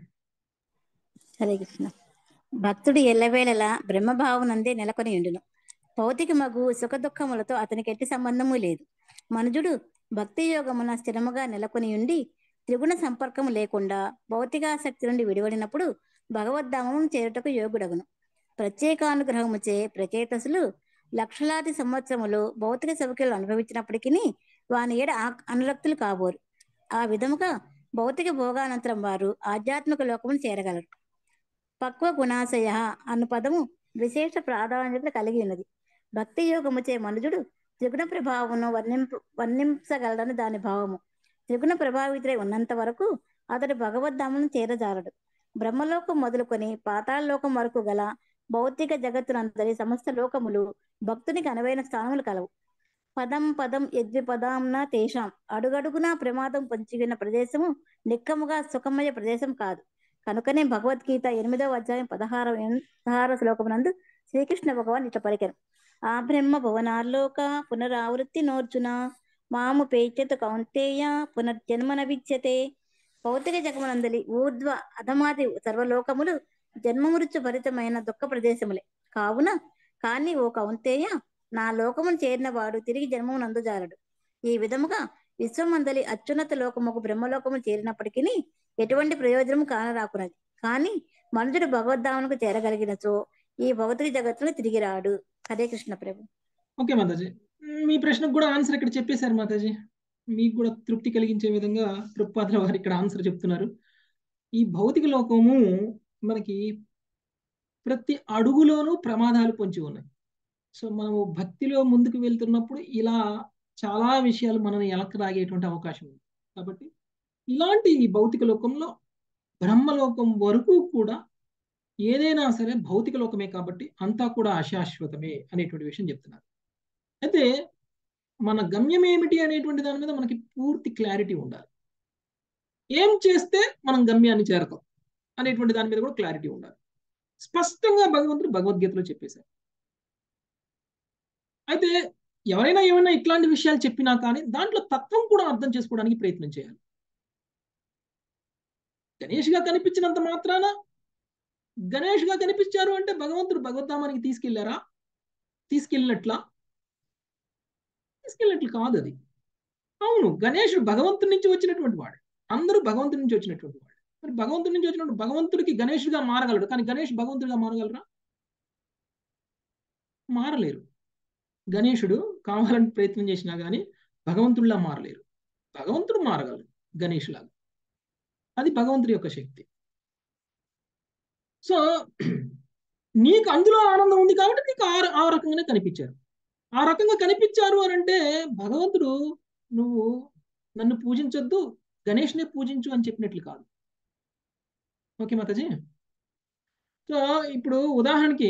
హరే కృష్ణ భక్తుడు ఎల్లవేళలా బ్రహ్మభావనందే నెలకొని ఉండును భౌతిక మగు సుఖ దుఃఖములతో అతనికి ఎట్టి సంబంధము లేదు మనుజుడు భక్తి యోగమున స్థిరముగా నెలకొని ఉండి త్రిగుణ సంపర్కము లేకుండా భౌతికాసక్తి నుండి విడివడినప్పుడు భగవద్ధామం చేరుటకు యోగుడగును ప్రత్యేకానుగ్రహముచే ప్రచేతసులు లక్షలాది సంవత్సరములు భౌతిక సౌఖ్యాలు అనుభవించినప్పటికీ వాని ఏడ ఆ- అనురక్తులు కాబోరు ఆ విధముగా భౌతిక భోగానంతరం వారు ఆధ్యాత్మిక లోకమును చేరగలరు పక్వ గుణాశయ అను పదము విశేష ప్రాధాన్యత కలిగి ఉన్నది భక్తి యోగముచే మనుజుడు త్రిగుణ ప్రభావమును వర్ణింపు వర్ణించగలడని దాని భావము త్రిగుణ ప్రభావితుడై ఉన్నంత వరకు అతడు భగవద్ధామను చేరజాలడు బ్రహ్మలోకం మొదలుకొని పాతాళలోకం వరకు గల భౌతిక జగత్తునందరి సమస్త లోకములు భక్తునికి అనువైన స్థానములు కలవు పదం పదం యద్విపదాంన తేషాం అడుగడుగునా ప్రమాదం పొంచిగిన ప్రదేశము నిక్కముగా సుఖమయ ప్రదేశం కాదు కనుకనే భగవద్గీత ఎనిమిదవ అధ్యాయం పదహార పదహార శ్లోకమునందు శ్రీకృష్ణ భగవాన్ ఇట్లా పలికారు ఆ బ్రహ్మ భువనాల్లోక పునరావృత్తి నోర్జున మాము పేచత కౌంతేయ పునర్జన్మన విద్యతే భౌతిక జగమునందలి ఊర్ధ్వ అధమాది సర్వలోకములు జన్మమృత్యు భరితమైన దుఃఖ ప్రదేశములే కావున కాని ఓ కౌంతేయ నా లోకమును చేరిన వాడు తిరిగి జన్మమునందు జాలడు ఈ విధముగా విశ్వమందలి అత్యున్నత లోకముకు బ్రహ్మలోకము చేరినప్పటికీ ఎటువంటి ప్రయోజనం కానరాకున్నది కానీ మనుషుడు భగవద్ధామునకు చేరగలిగినచో ఈ భౌతిక జగత్తులో తిరిగి రాడు హరే కృష్ణ ప్రభు ఓకే మాతాజీ మీ ప్రశ్నకు కూడా ఆన్సర్ ఇక్కడ చెప్పేశారు మాతాజీ మీకు కూడా తృప్తి కలిగించే విధంగా ప్రభుపాదుల వారు ఇక్కడ ఆన్సర్ చెప్తున్నారు ఈ భౌతిక లోకము మనకి ప్రతి అడుగులోనూ ప్రమాదాలు పొంచి ఉన్నాయి సో మనము భక్తిలో ముందుకు వెళ్తున్నప్పుడు ఇలా చాలా విషయాలు మనల్ని ఎలక రాగేటువంటి అవకాశం ఉంది కాబట్టి ఇలాంటి ఈ భౌతిక లోకంలో బ్రహ్మలోకం వరకు కూడా ఏదైనా సరే భౌతిక లోకమే కాబట్టి అంతా కూడా అశాశ్వతమే అనేటువంటి విషయం చెప్తున్నారు అయితే మన గమ్యం ఏమిటి అనేటువంటి దాని మీద మనకి పూర్తి క్లారిటీ ఉండాలి ఏం చేస్తే మనం గమ్యాన్ని చేరతాం అనేటువంటి దాని మీద కూడా క్లారిటీ ఉండాలి స్పష్టంగా భగవంతుడు భగవద్గీతలో చెప్పేశారు అయితే ఎవరైనా ఏమైనా ఇట్లాంటి విషయాలు చెప్పినా కానీ దాంట్లో తత్వం కూడా అర్థం చేసుకోవడానికి ప్రయత్నం చేయాలి గణేష్ గా కనిపించినంత మాత్రాన గణేష్ గా కనిపించారు అంటే భగవంతుడు భగవద్ధామానికి తీసుకెళ్లారా తీసుకెళ్ళినట్లా తీసుకెళ్ళినట్లు కాదు అది అవును గణేషుడు భగవంతుడి నుంచి వచ్చినటువంటి వాడు అందరూ భగవంతుడి నుంచి వచ్చినటువంటి వాడు మరి భగవంతుడి నుంచి వచ్చినప్పుడు భగవంతుడికి గణేషుడిగా మారగలడు కానీ గణేష్ భగవంతుడిగా మారగలరా మారలేరు గణేషుడు కావాలని ప్రయత్నం చేసినా కానీ భగవంతుడిలా మారలేరు భగవంతుడు మారగలడు గణేషులాగా అది భగవంతుడి యొక్క శక్తి సో నీకు అందులో ఆనందం ఉంది కాబట్టి నీకు ఆ ఆ రకంగానే కనిపించారు ఆ రకంగా కనిపించారు అని అంటే భగవంతుడు నువ్వు నన్ను పూజించొద్దు గణేష్నే పూజించు అని చెప్పినట్లు కాదు ఓకే మాతాజీ సో ఇప్పుడు ఉదాహరణకి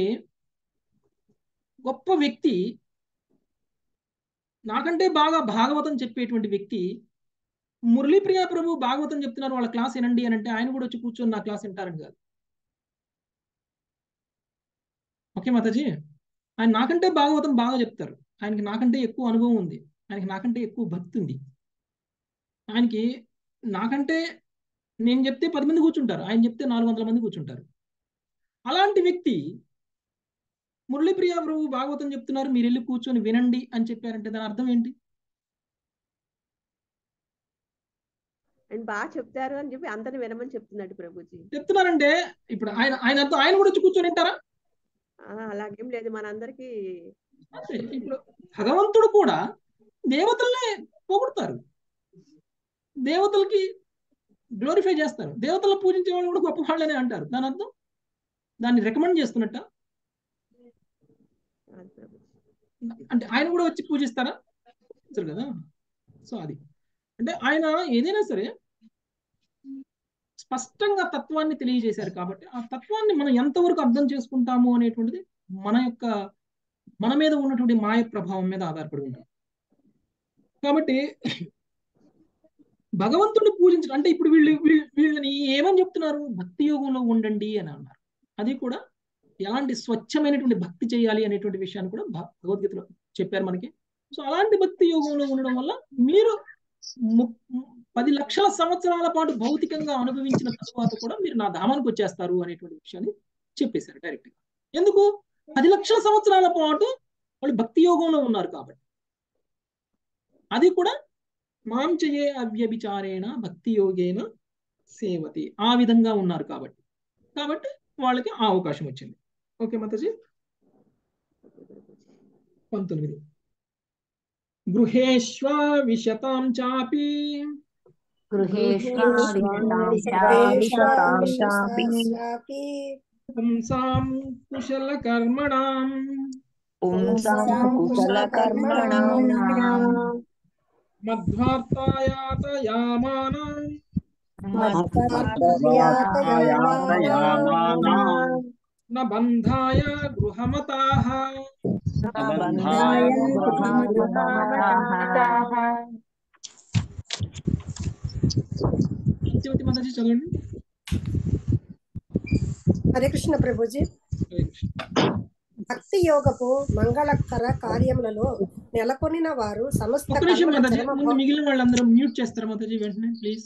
గొప్ప వ్యక్తి నాకంటే బాగా భాగవతం చెప్పేటువంటి వ్యక్తి మురళీప్రియ ప్రభు భాగవతం చెప్తున్నారు వాళ్ళ క్లాస్ వినండి అని అంటే ఆయన కూడా వచ్చి కూర్చొని నా క్లాస్ వింటారని కాదు ఓకే మాతాజీ ఆయన నాకంటే భాగవతం బాగా చెప్తారు ఆయనకి నాకంటే ఎక్కువ అనుభవం ఉంది ఆయనకి నాకంటే ఎక్కువ భక్తి ఉంది ఆయనకి నాకంటే నేను చెప్తే పది మంది కూర్చుంటారు ఆయన చెప్తే నాలుగు వందల మంది కూర్చుంటారు అలాంటి వ్యక్తి మురళీప్రియ ప్రభు భాగవతం చెప్తున్నారు మీరు వెళ్ళి కూర్చొని వినండి అని చెప్పారంటే దాని అర్థం ఏంటి అండ్ బాగా చెప్తారు అని చెప్పి అందరిని వినమని చెప్తున్నాడు ప్రభుజీ చెప్తున్నారంటే ఇప్పుడు ఆయన ఆయన అర్థం ఆయన కూడా వచ్చి కూర్చొని వింటారా ఆ, అలాగేం లేదు మనందరికి అంతే. ఇప్పుడు భగవంతుడు కూడా దేవతల్నే పొగుడతారు దేవతలకి గ్లోరిఫై చేస్తారు దేవతలను పూజించే వాళ్ళు కూడా గొప్ప వాళ్ళనే అంటారు దాని అర్థం దాన్ని రికమెండ్ చేస్తున్నట్ట కాదు ప్రభుజీ అంటే ఆయన కూడా వచ్చి పూజిస్తారా పూజించరు కదా సో అది అంటే ఆయన ఏదైనా సరే స్పష్టంగా తత్వాన్ని తెలియజేశారు కాబట్టి ఆ తత్వాన్ని మనం ఎంతవరకు అర్థం చేసుకుంటాము అనేటువంటిది మన యొక్క మన మీద ఉన్నటువంటి మాయ ప్రభావం మీద ఆధారపడి ఉంటుంది కాబట్టి భగవంతుడిని పూజించడం అంటే ఇప్పుడు వీళ్ళు వీళ్ళు వీళ్ళని ఏమని చెప్తున్నారు భక్తి యోగంలో ఉండండి అని అన్నారు అది కూడా ఎలాంటి స్వచ్ఛమైనటువంటి భక్తి చేయాలి అనేటువంటి విషయాన్ని కూడా భ- భగవద్గీతలో చెప్పారు మనకి సో అలాంటి భక్తి యోగంలో ఉండడం వల్ల మీరు ము- పది లక్షల సంవత్సరాల పాటు భౌతికంగా అనుభవించిన తరువాత కూడా మీరు నా ధామానికి వచ్చేస్తారు అనేటువంటి విషయాన్ని చెప్పేశారు డైరెక్ట్ గా ఎందుకు పది లక్షల సంవత్సరాల పాటు వాళ్ళు భక్తి యోగంలో ఉన్నారు కాబట్టి అది కూడా మాం చయే అవ్యభిచారేణ భక్తి యోగేన సేవతి ఆ విధంగా ఉన్నారు కాబట్టి కాబట్టి వాళ్ళకి ఆ అవకాశం వచ్చింది ఓకే మాతాజీ పంతొమ్మిది గృహేష్వ విశతాం చాపి పుంసాం కుశల కర్మణాం మధ్వార్తాయాతయామానాం న బంధాయ గృహమతాః సత్యవతి మాతాజీ చదవండి హరే కృష్ణ ప్రభుజీ హరే కృష్ణ. భక్తి యోగపు మంగళకర కార్యములలో నెలకొనిన వారు సమస్త ఒక్క నిమిషం కర్మల మాతాజీ చరమ ముందు మిగిలిన వాళ్ళందరూ మ్యూట్ చేస్తారా మాతాజీ వెంటనే ప్లీజ్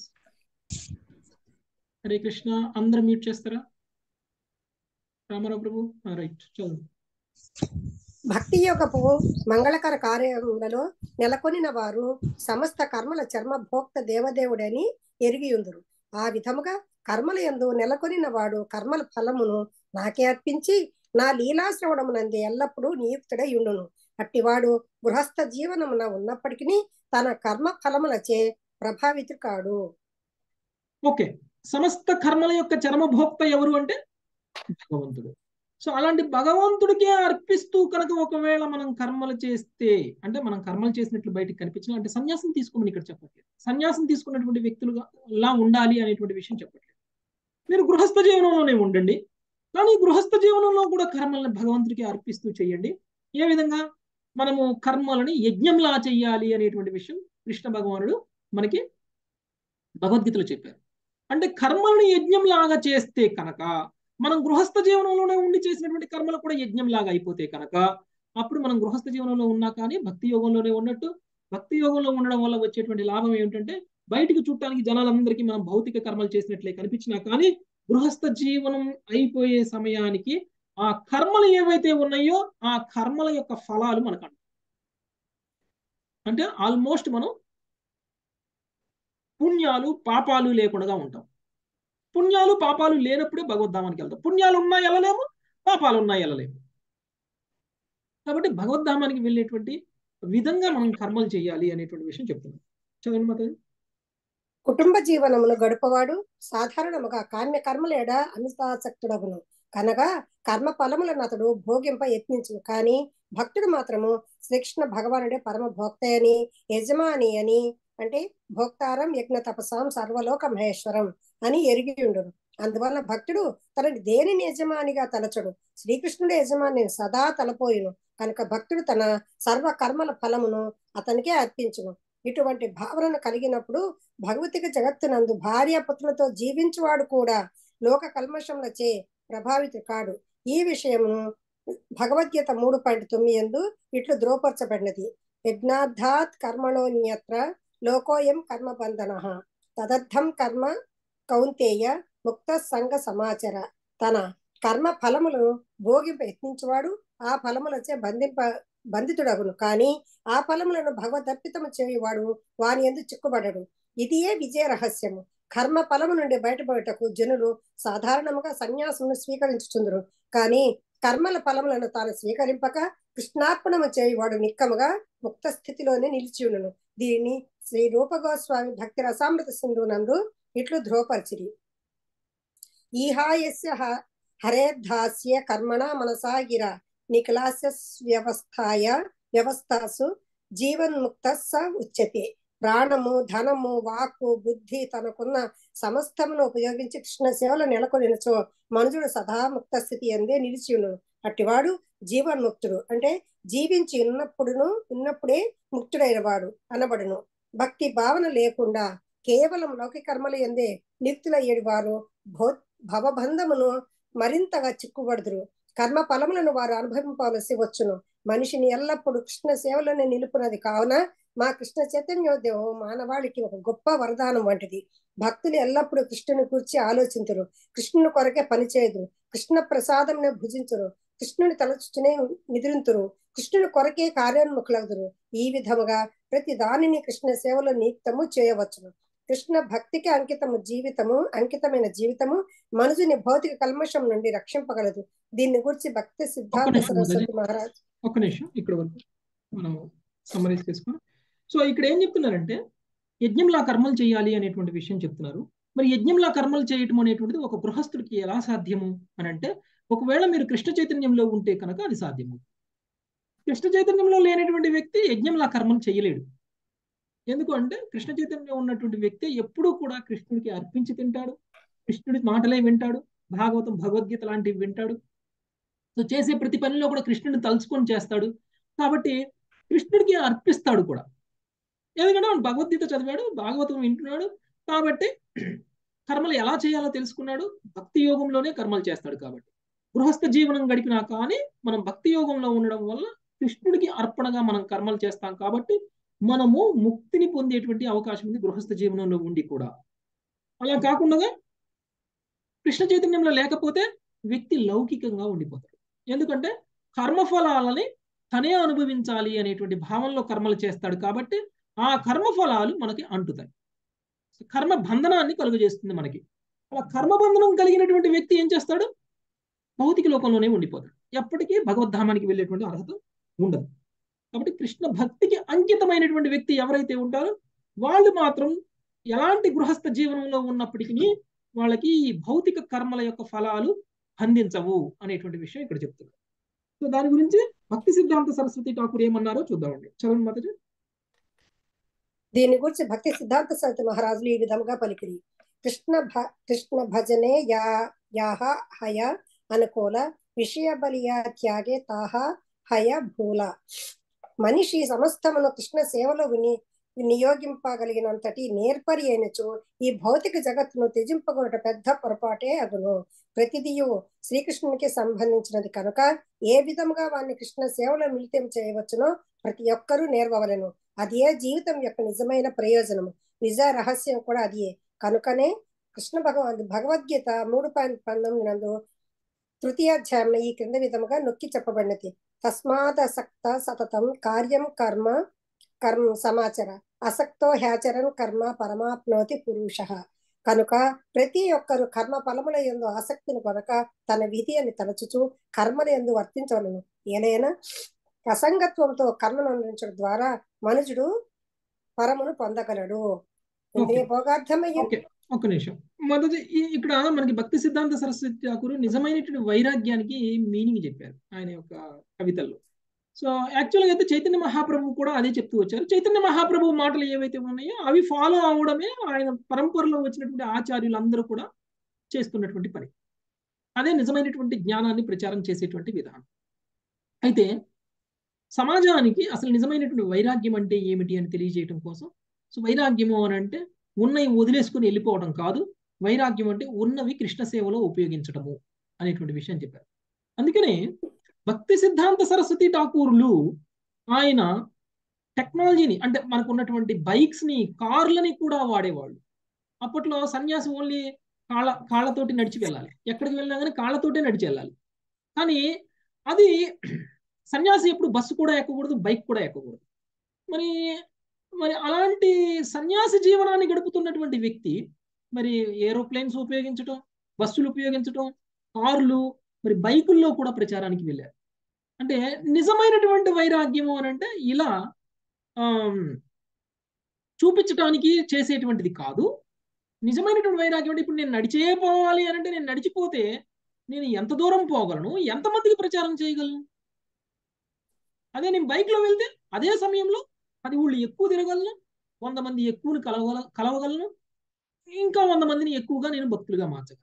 హరే కృష్ణ అందరూ మ్యూట్ చేస్తారా రామారావు ప్రభు రైట్ చదువు భక్తి యోగపు మంగళకర కార్యములలో నెలకొనిన వారు సమస్త కర్మల చర్మ భోక్త దేవదేవుడని ఎరిగియుందురు ఆ విధముగా కర్మల యందు నెలకొనిన వాడు కర్మల ఫలమును నాకే అర్పించి నా లీలాశ్రవణమునందే ఎల్లప్పుడూ నియుక్తుడై ఉండును అట్టివాడు గృహస్థ జీవనమున ఉన్నప్పటికీ తన కర్మ ఫలములచే ప్రభావితు కాడు ఓకే సమస్త కర్మల యొక్క చరమభోక్త ఎవరు అంటే భగవంతుడు సో అలాంటి భగవంతుడికే అర్పిస్తూ కనుక ఒకవేళ మనం కర్మలు చేస్తే అంటే మనం కర్మలు చేసినట్లు బయటికి కనిపించిన అంటే సన్యాసం తీసుకోమని ఇక్కడ చెప్పట్లేదు సన్యాసం తీసుకున్నటువంటి వ్యక్తులుగా లా ఉండాలి అనేటువంటి విషయం చెప్పట్లేదు మీరు గృహస్థ జీవనంలోనే ఉండండి కానీ గృహస్థ జీవనంలో కూడా కర్మల్ని భగవంతుడికి అర్పిస్తూ చేయండి ఏ విధంగా మనము కర్మలని యజ్ఞంలా చెయ్యాలి అనేటువంటి విషయం కృష్ణ భగవానుడు మనకి భగవద్గీతలో చెప్పారు అంటే కర్మలను యజ్ఞంలాగా చేస్తే కనుక మనం గృహస్థ జీవనంలోనే ఉండి చేసినటువంటి కర్మలు కూడా యజ్ఞంలాగా అయిపోతే కనుక అప్పుడు మనం గృహస్థ జీవనంలో ఉన్నా కానీ భక్తి యోగంలోనే ఉన్నట్టు భక్తి యోగంలో ఉండడం వల్ల వచ్చేటువంటి లాభం ఏమిటంటే బయటికి చుట్టానికి జనాలందరికీ మనం భౌతిక కర్మలు చేసినట్లే కనిపించినా కానీ గృహస్థ జీవనం అయిపోయే సమయానికి ఆ కర్మలు ఏవైతే ఉన్నాయో ఆ కర్మల యొక్క ఫలాలు మనకు అంట అంటే ఆల్మోస్ట్ మనం పుణ్యాలు పాపాలు లేకుండా ఉంటాం పుణ్యాలు పాపాలు లేనప్పుడే భగవద్ధామానికి వెళ్తాం పుణ్యాలు ఉన్నా వెళ్ళలేము పాపాలు ఉన్నా వెళ్ళలేము కాబట్టి భగవద్ధామానికి వెళ్ళేటువంటి విధంగా మనం కర్మలు చేయాలి అనేటువంటి విషయం చెప్తున్నాం చదవండి మాతాజీ కుటుంబ జీవనమును గడుపవాడు సాధారణముగా కామ్య కర్మలేడ అమితాసక్తుడగును కనగా కర్మ ఫలములను అతడు భోగింప యత్నించును కానీ భక్తుడు మాత్రము శ్రీకృష్ణ భగవానుడే పరమ భోక్తయని యజమాని అని అంటే భోక్తారం యజ్ఞ తపసాం సర్వలోక మహేశ్వరం అని ఎరిగి ఉండును అందువల్ల భక్తుడు తనని దేనిని యజమానిగా తలచడు శ్రీకృష్ణుడు యజమాని సదా తలపోయును కనుక భక్తుడు తన సర్వ కర్మల ఫలమును అతనికే అర్పించును ఇటువంటి భావనను కలిగినప్పుడు భగవతిక జగత్తునందు భార్య పుత్రులతో జీవించువాడు కూడా లోక కల్మషములచే ప్రభావిత కాడు ఈ విషయమును భగవద్గీత మూడు పాయింట్ తొమ్మిది ఎందు ఇట్లు ధ్రువపరచబడినది యజ్ఞార్థాత్ కర్మణోన్యత్ర లోకోయం కర్మ బంధన తదర్థం కర్మ కౌంతేయ ముక్త సంఘ సమాచార తన కర్మ ఫలములను భోగింప యత్నించువాడు ఆ ఫలములచే బంధింప బంధితుడగును కానీ ఆ ఫలములను భగవదర్పితము చేయువాడు వాని ఎందు చిక్కుబడడు ఇదియే విజయ రహస్యము కర్మ ఫలము నుండి బయటపడటకు జనులు సాధారణముగా సన్యాసమును స్వీకరించుచుందరు కానీ కర్మల ఫలములను తాను స్వీకరింపక కృష్ణార్పణము చేయువాడు నిక్కముగా ముక్త స్థితిలోనే నిలిచి ఉండును దీనిని శ్రీ రూపగోస్వామి భక్తి రసామృత సింధు నందు ఇట్లు ధ్రువపరిచిరి ఈహాయస్య హ- హరేర్ధాస్య కర్మణ మనసా గిర నిఖిలాస్య వ్యవస్థాయ వ్యవస్థాసు జీవన్ముక్త స ఉచ్యతే ప్రాణము ధనము వాక్కు బుద్ధి తనకున్న సమస్తమును ఉపయోగించి కృష్ణ సేవలు నెలకొనినచో మనుషుడు సదా ముక్త స్థితి అందే నిలిచి ఉండును అట్టివాడు జీవన్ముక్తుడు అంటే జీవించి ఉన్నప్పుడును ఉన్నప్పుడే ముక్తుడైన వాడు అనబడును భక్తి భావన లేకుండా కేవలం లౌకిక కర్మలు ఎందే నిత్యులయ్యేడు వారు భో భవబంధమును మరింతగా చిక్కుబడుదురు కర్మ ఫలములను వారు అనుభవింపవలసి వచ్చును మనిషిని ఎల్లప్పుడూ కృష్ణ సేవలోనే నిలుపునది కావున మా కృష్ణ చైతన్యోద్యమం మానవాళికి ఒక గొప్ప వరదానం వంటిది భక్తులు ఎల్లప్పుడూ కృష్ణుని కూర్చి ఆలోచించరు కృష్ణుని కొరకే పనిచేయదురు కృష్ణ ప్రసాదంనే భుజించరు కృష్ణుని తలచునే నిద్రింతురు కృష్ణుని కొరకే కార్యోన్ముఖులగుదురు ఈ విధముగా ప్రతి దానిని కృష్ణ సేవలో నియుక్తము చేయవచ్చును కృష్ణ భక్తికి అంకితము జీవితము అంకితమైన జీవితము మనుషుని భౌతిక కల్మషం నుండి రక్షింపగలదు దీన్ని గురించి భక్తి సిద్ధాంత నిమిషం, సరస్వతి మాతాజీ. మహారాజ్ ఒక్క నిమిషం ఇక్కడ వరకు మనం సమ్మరైజ్ చేసుకున్నాం సో ఇక్కడ ఏం చెప్తున్నారంటే యజ్ఞంలా కర్మలు చేయాలి అనేటువంటి విషయం చెప్తున్నారు మరి యజ్ఞంలా కర్మలు చేయటం అనేటువంటిది ఒక గృహస్థుడికి ఎలా సాధ్యము అని అంటే ఒకవేళ మీరు కృష్ణ చైతన్యంలో ఉంటే కనుక అది సాధ్యము కృష్ణ చైతన్యంలో లేనటువంటి వ్యక్తి యజ్ఞంలా కర్మలు చేయలేడు ఎందుకు అంటే కృష్ణ చైతన్యంలో ఉన్నటువంటి వ్యక్తి ఎప్పుడూ కూడా కృష్ణుడికి అర్పించి తింటాడు కృష్ణుడి మాటలే వింటాడు భాగవతం భగవద్గీత లాంటివి వింటాడు సో చేసే ప్రతి పనిలో కూడా కృష్ణుడిని తలుచుకొని చేస్తాడు కాబట్టి కృష్ణుడికి అర్పిస్తాడు కూడా ఎందుకంటే వాడు భగవద్గీత చదివాడు భాగవతం వింటున్నాడు కాబట్టి కర్మలు ఎలా చేయాలో తెలుసుకున్నాడు భక్తి యోగంలోనే కర్మలు చేస్తాడు కాబట్టి గృహస్థ జీవనం గడిపినా కానీ మనం భక్తి యోగంలో ఉండడం వల్ల కృష్ణుడికి అర్పణగా మనం కర్మలు చేస్తాం కాబట్టి మనము ముక్తిని పొందేటువంటి అవకాశం ఉంది గృహస్థ జీవనంలో ఉండి కూడా అలా కాకుండా కృష్ణ చైతన్యంలో లేకపోతే వ్యక్తి లౌకికంగా ఉండిపోతాడు ఎందుకంటే కర్మఫలాలని తనే అనుభవించాలి అనేటువంటి భావంలో కర్మలు చేస్తాడు కాబట్టి ఆ కర్మఫలాలు మనకి అంటుతాయి కర్మ బంధనాన్ని కలుగజేస్తుంది మనకి అలా కర్మ బంధనం కలిగినటువంటి వ్యక్తి ఏం చేస్తాడు భౌతిక లోకంలోనే ఉండిపోతాడు ఎప్పటికీ భగవద్ధామానికి వెళ్ళేటువంటి అర్హత ఉండదు కాబట్టి కృష్ణ భక్తికి అంకితమైనటువంటి వ్యక్తి ఎవరైతే ఉంటారో వాళ్ళు మాత్రం ఎలాంటి గృహస్థ జీవనంలో ఉన్నప్పటికీ వాళ్ళకి ఈ భౌతిక కర్మల యొక్క ఫలాలు అందించవు అనేటువంటి విషయం ఇక్కడ చెప్తున్నారు సో దాని గురించి భక్తి సిద్ధాంత సరస్వతి ఠాకూర్ ఏమన్నారో చూద్దామండి చదవండి మాతాజీ దీని గురించి భక్తి సిద్ధాంత సరస్వతి మహారాజులు ఈ విధంగా పలికిరి కృష్ణ భ కృష్ణ భజనే యా యాహ హయ అనుకూల విషయ బలియా త్యాగే తాహ హయ భూల మనిషి సమస్తమును కృష్ణ సేవలో విని వినియోగింపగలిగినంతటి నేర్పరి అయినచో ఈ భౌతిక జగత్తును త్యజింపగొనట పెద్ద పొరపాటే అగును ప్రతిదియు శ్రీకృష్ణునికి సంబంధించినది కనుక ఏ విధముగా వారిని కృష్ణ సేవలో మిళితం చేయవచ్చునో ప్రతి ఒక్కరూ నేర్వవలను అదే జీవితం యొక్క నిజమైన ప్రయోజనము నిజ రహస్యం కూడా అదే కనుకనే కృష్ణ భగవాన్ భగవద్గీత మూడు పాయింట్ పంతొమ్మిది నందు తృతీయాధ్యాయంలో ఈ క్రింద విధముగా నొక్కి చెప్పబడినది తస్మాదసక్త సతతం కార్యం కర్మ కర్మ సమాచార అసక్తో హ్యాచరన్ కర్మ పరమాప్నోతి పురుష కనుక ప్రతి ఒక్కరు కర్మ ఫలముల ఎందు ఆసక్తిని కొనక తన విధి అని తలచుచు కర్మల ఎందు వర్తించవలను ఏలైనా అసంగత్వంతో కర్మను అందించడం ద్వారా మనుషుడు పరమును పొందగలడు ఇంద్రియ భోగార్థమయ్యే ఓకే ఒక్క నిమిషం మొదటి ఈ- ఇక్కడ మనకి భక్తి సిద్ధాంత సరస్వతి ఠాకూర్ నిజమైనటువంటి వైరాగ్యానికి మీనింగ్ చెప్పారు ఆయన యొక్క కవితల్లో సో యాక్చువల్గా అయితే చైతన్య మహాప్రభువు కూడా అదే చెప్తూ వచ్చారు చైతన్య మహాప్రభువు మాటలు ఏవైతే ఉన్నాయో అవి ఫాలో అవడమే ఆయన పరంపరలో వచ్చినటువంటి ఆచార్యులందరూ కూడా చేస్తున్నటువంటి పని అదే నిజమైనటువంటి జ్ఞానాన్ని ప్రచారం చేసేటువంటి విధానం అయితే సమాజానికి అసలు నిజమైనటువంటి వైరాగ్యం అంటే ఏమిటి అని తెలియజేయడం కోసం సో వైరాగ్యము అని అంటే ఉన్నవి వదిలేసుకుని వెళ్ళిపోవడం కాదు వైరాగ్యం అంటే ఉన్నవి కృష్ణ సేవలో ఉపయోగించటము అనేటువంటి విషయం చెప్పారు అందుకనే భక్తి సిద్ధాంత సరస్వతి ఠాకూర్లు ఆయన టెక్నాలజీని అంటే మనకు ఉన్నటువంటి బైక్స్ ని కార్లని కూడా వాడేవాళ్ళు అప్పట్లో సన్యాసి ఓన్లీ కాళ్ళ కాళ్ళతోటి నడిచి వెళ్ళాలి ఎక్కడికి వెళ్ళినా కానీ కాళ్ళతోటే నడిచి వెళ్ళాలి కానీ అది సన్యాసి ఎప్పుడు బస్సు కూడా ఎక్కకూడదు బైక్ కూడా ఎక్కకూడదు మరి మరి అలాంటి సన్యాసి జీవనాన్ని గడుపుతున్నటువంటి వ్యక్తి మరి ఏరోప్లేన్స్ ఉపయోగించటం బస్సులు ఉపయోగించటం కార్లు మరి బైకుల్లో కూడా ప్రచారానికి వెళ్ళారు అంటే నిజమైనటువంటి వైరాగ్యము అని అంటే ఇలా ఆమ్, చూపించటానికి చేసేటువంటిది కాదు నిజమైనటువంటి వైరాగ్యం అంటే ఇప్పుడు నేను నడిచే పోవాలి అని అంటే నేను నడిచిపోతే నేను ఎంత దూరం పోగలను ఎంతమందికి ప్రచారం చేయగలను అదే నేను బైక్లో వెళ్తే అదే సమయంలో పది ఊళ్ళు ఎక్కువ తిరగలను వంద మంది ఎక్కువని కలవగల కలవగలను ఇంకా వంద మందిని ఎక్కువగా నేను భక్తులుగా మార్చగలను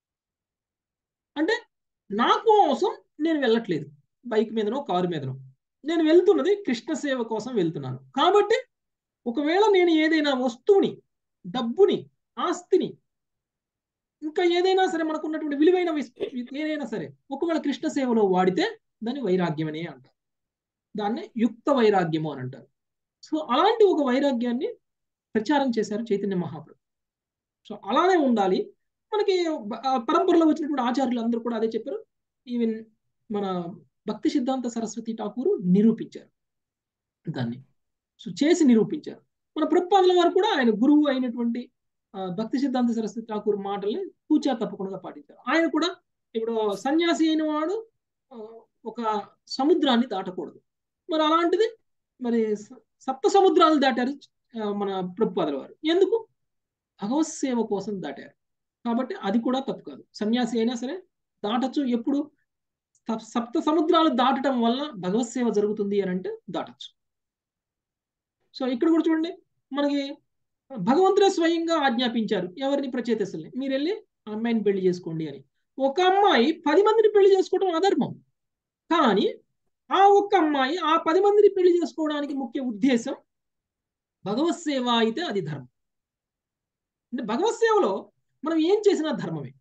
అంటే నా కోసం నేను వెళ్ళట్లేదు బైక్ మీదనో కారు మీదనో నేను వెళ్తున్నది కృష్ణ సేవ కోసం వెళ్తున్నాను కాబట్టి ఒకవేళ నేను ఏదైనా వస్తువుని డబ్బుని ఆస్తిని ఇంకా ఏదైనా సరే మనకు ఉన్నటువంటి విలువైన విస్- ఏదైనా సరే ఒకవేళ కృష్ణ సేవలో వాడితే దాన్ని వైరాగ్యమనే అంటారు దాన్ని యుక్త వైరాగ్యము అని అంటారు సో అలాంటి ఒక వైరాగ్యాన్ని ప్రచారం చేశారు చైతన్య మహాప్రభు సో అలానే ఉండాలి మనకి బ- ఆ పరంపరలో వచ్చినటువంటి ఆచార్యులు అందరూ కూడా అదే చెప్పారు ఈవెన్ మన భక్తి సిద్ధాంత సరస్వతి ఠాకూరు నిరూపించారు దాన్ని సో చేసి నిరూపించారు మన ప్రభుపాదుల వారు కూడా ఆయన గురువు అయినటువంటి ఆ, భక్తి సిద్ధాంత సరస్వతి ఠాకూర్ మాటల్ని తూచా తప్పకుండా పాటించారు ఆయన కూడా ఇప్పుడు సన్యాసి అయిన వాడు ఆ, ఒక సముద్రాన్ని దాటకూడదు మరి అలాంటిది మరి స- సప్త సముద్రాలు దాటారు ఆ, మన ప్రభుపాదుల వారు ఎందుకు భగవత్ సేవ కోసం దాటారు కాబట్టి అది కూడా తప్పు కాదు సన్యాసి అయినా సరే దాటచ్చు ఎప్పుడు సప్- సప్త సముద్రాలు దాటడం వల్ల భగవత్ సేవ జరుగుతుంది అని అంటే దాటచ్చు సో ఇక్కడ కూడా చూడండి మనకి భగవంతుడే స్వయంగా ఆజ్ఞాపించారు ఎవరిని ప్రచేతసుల్ని మీరు వెళ్ళి ఆ అమ్మాయిని పెళ్లి చేసుకోండి అని ఒక అమ్మాయి పది మందిని పెళ్లి చేసుకోవడం అధర్మం కానీ ఆ ఒక్క అమ్మాయి ఆ పది మందిని పెళ్లి చేసుకోవడానికి ముఖ్య ఉద్దేశం భగవత్ సేవ అయితే అది ధర్మం అంటే భగవత్ సేవలో మనం ఏం చేసినా ధర్మమే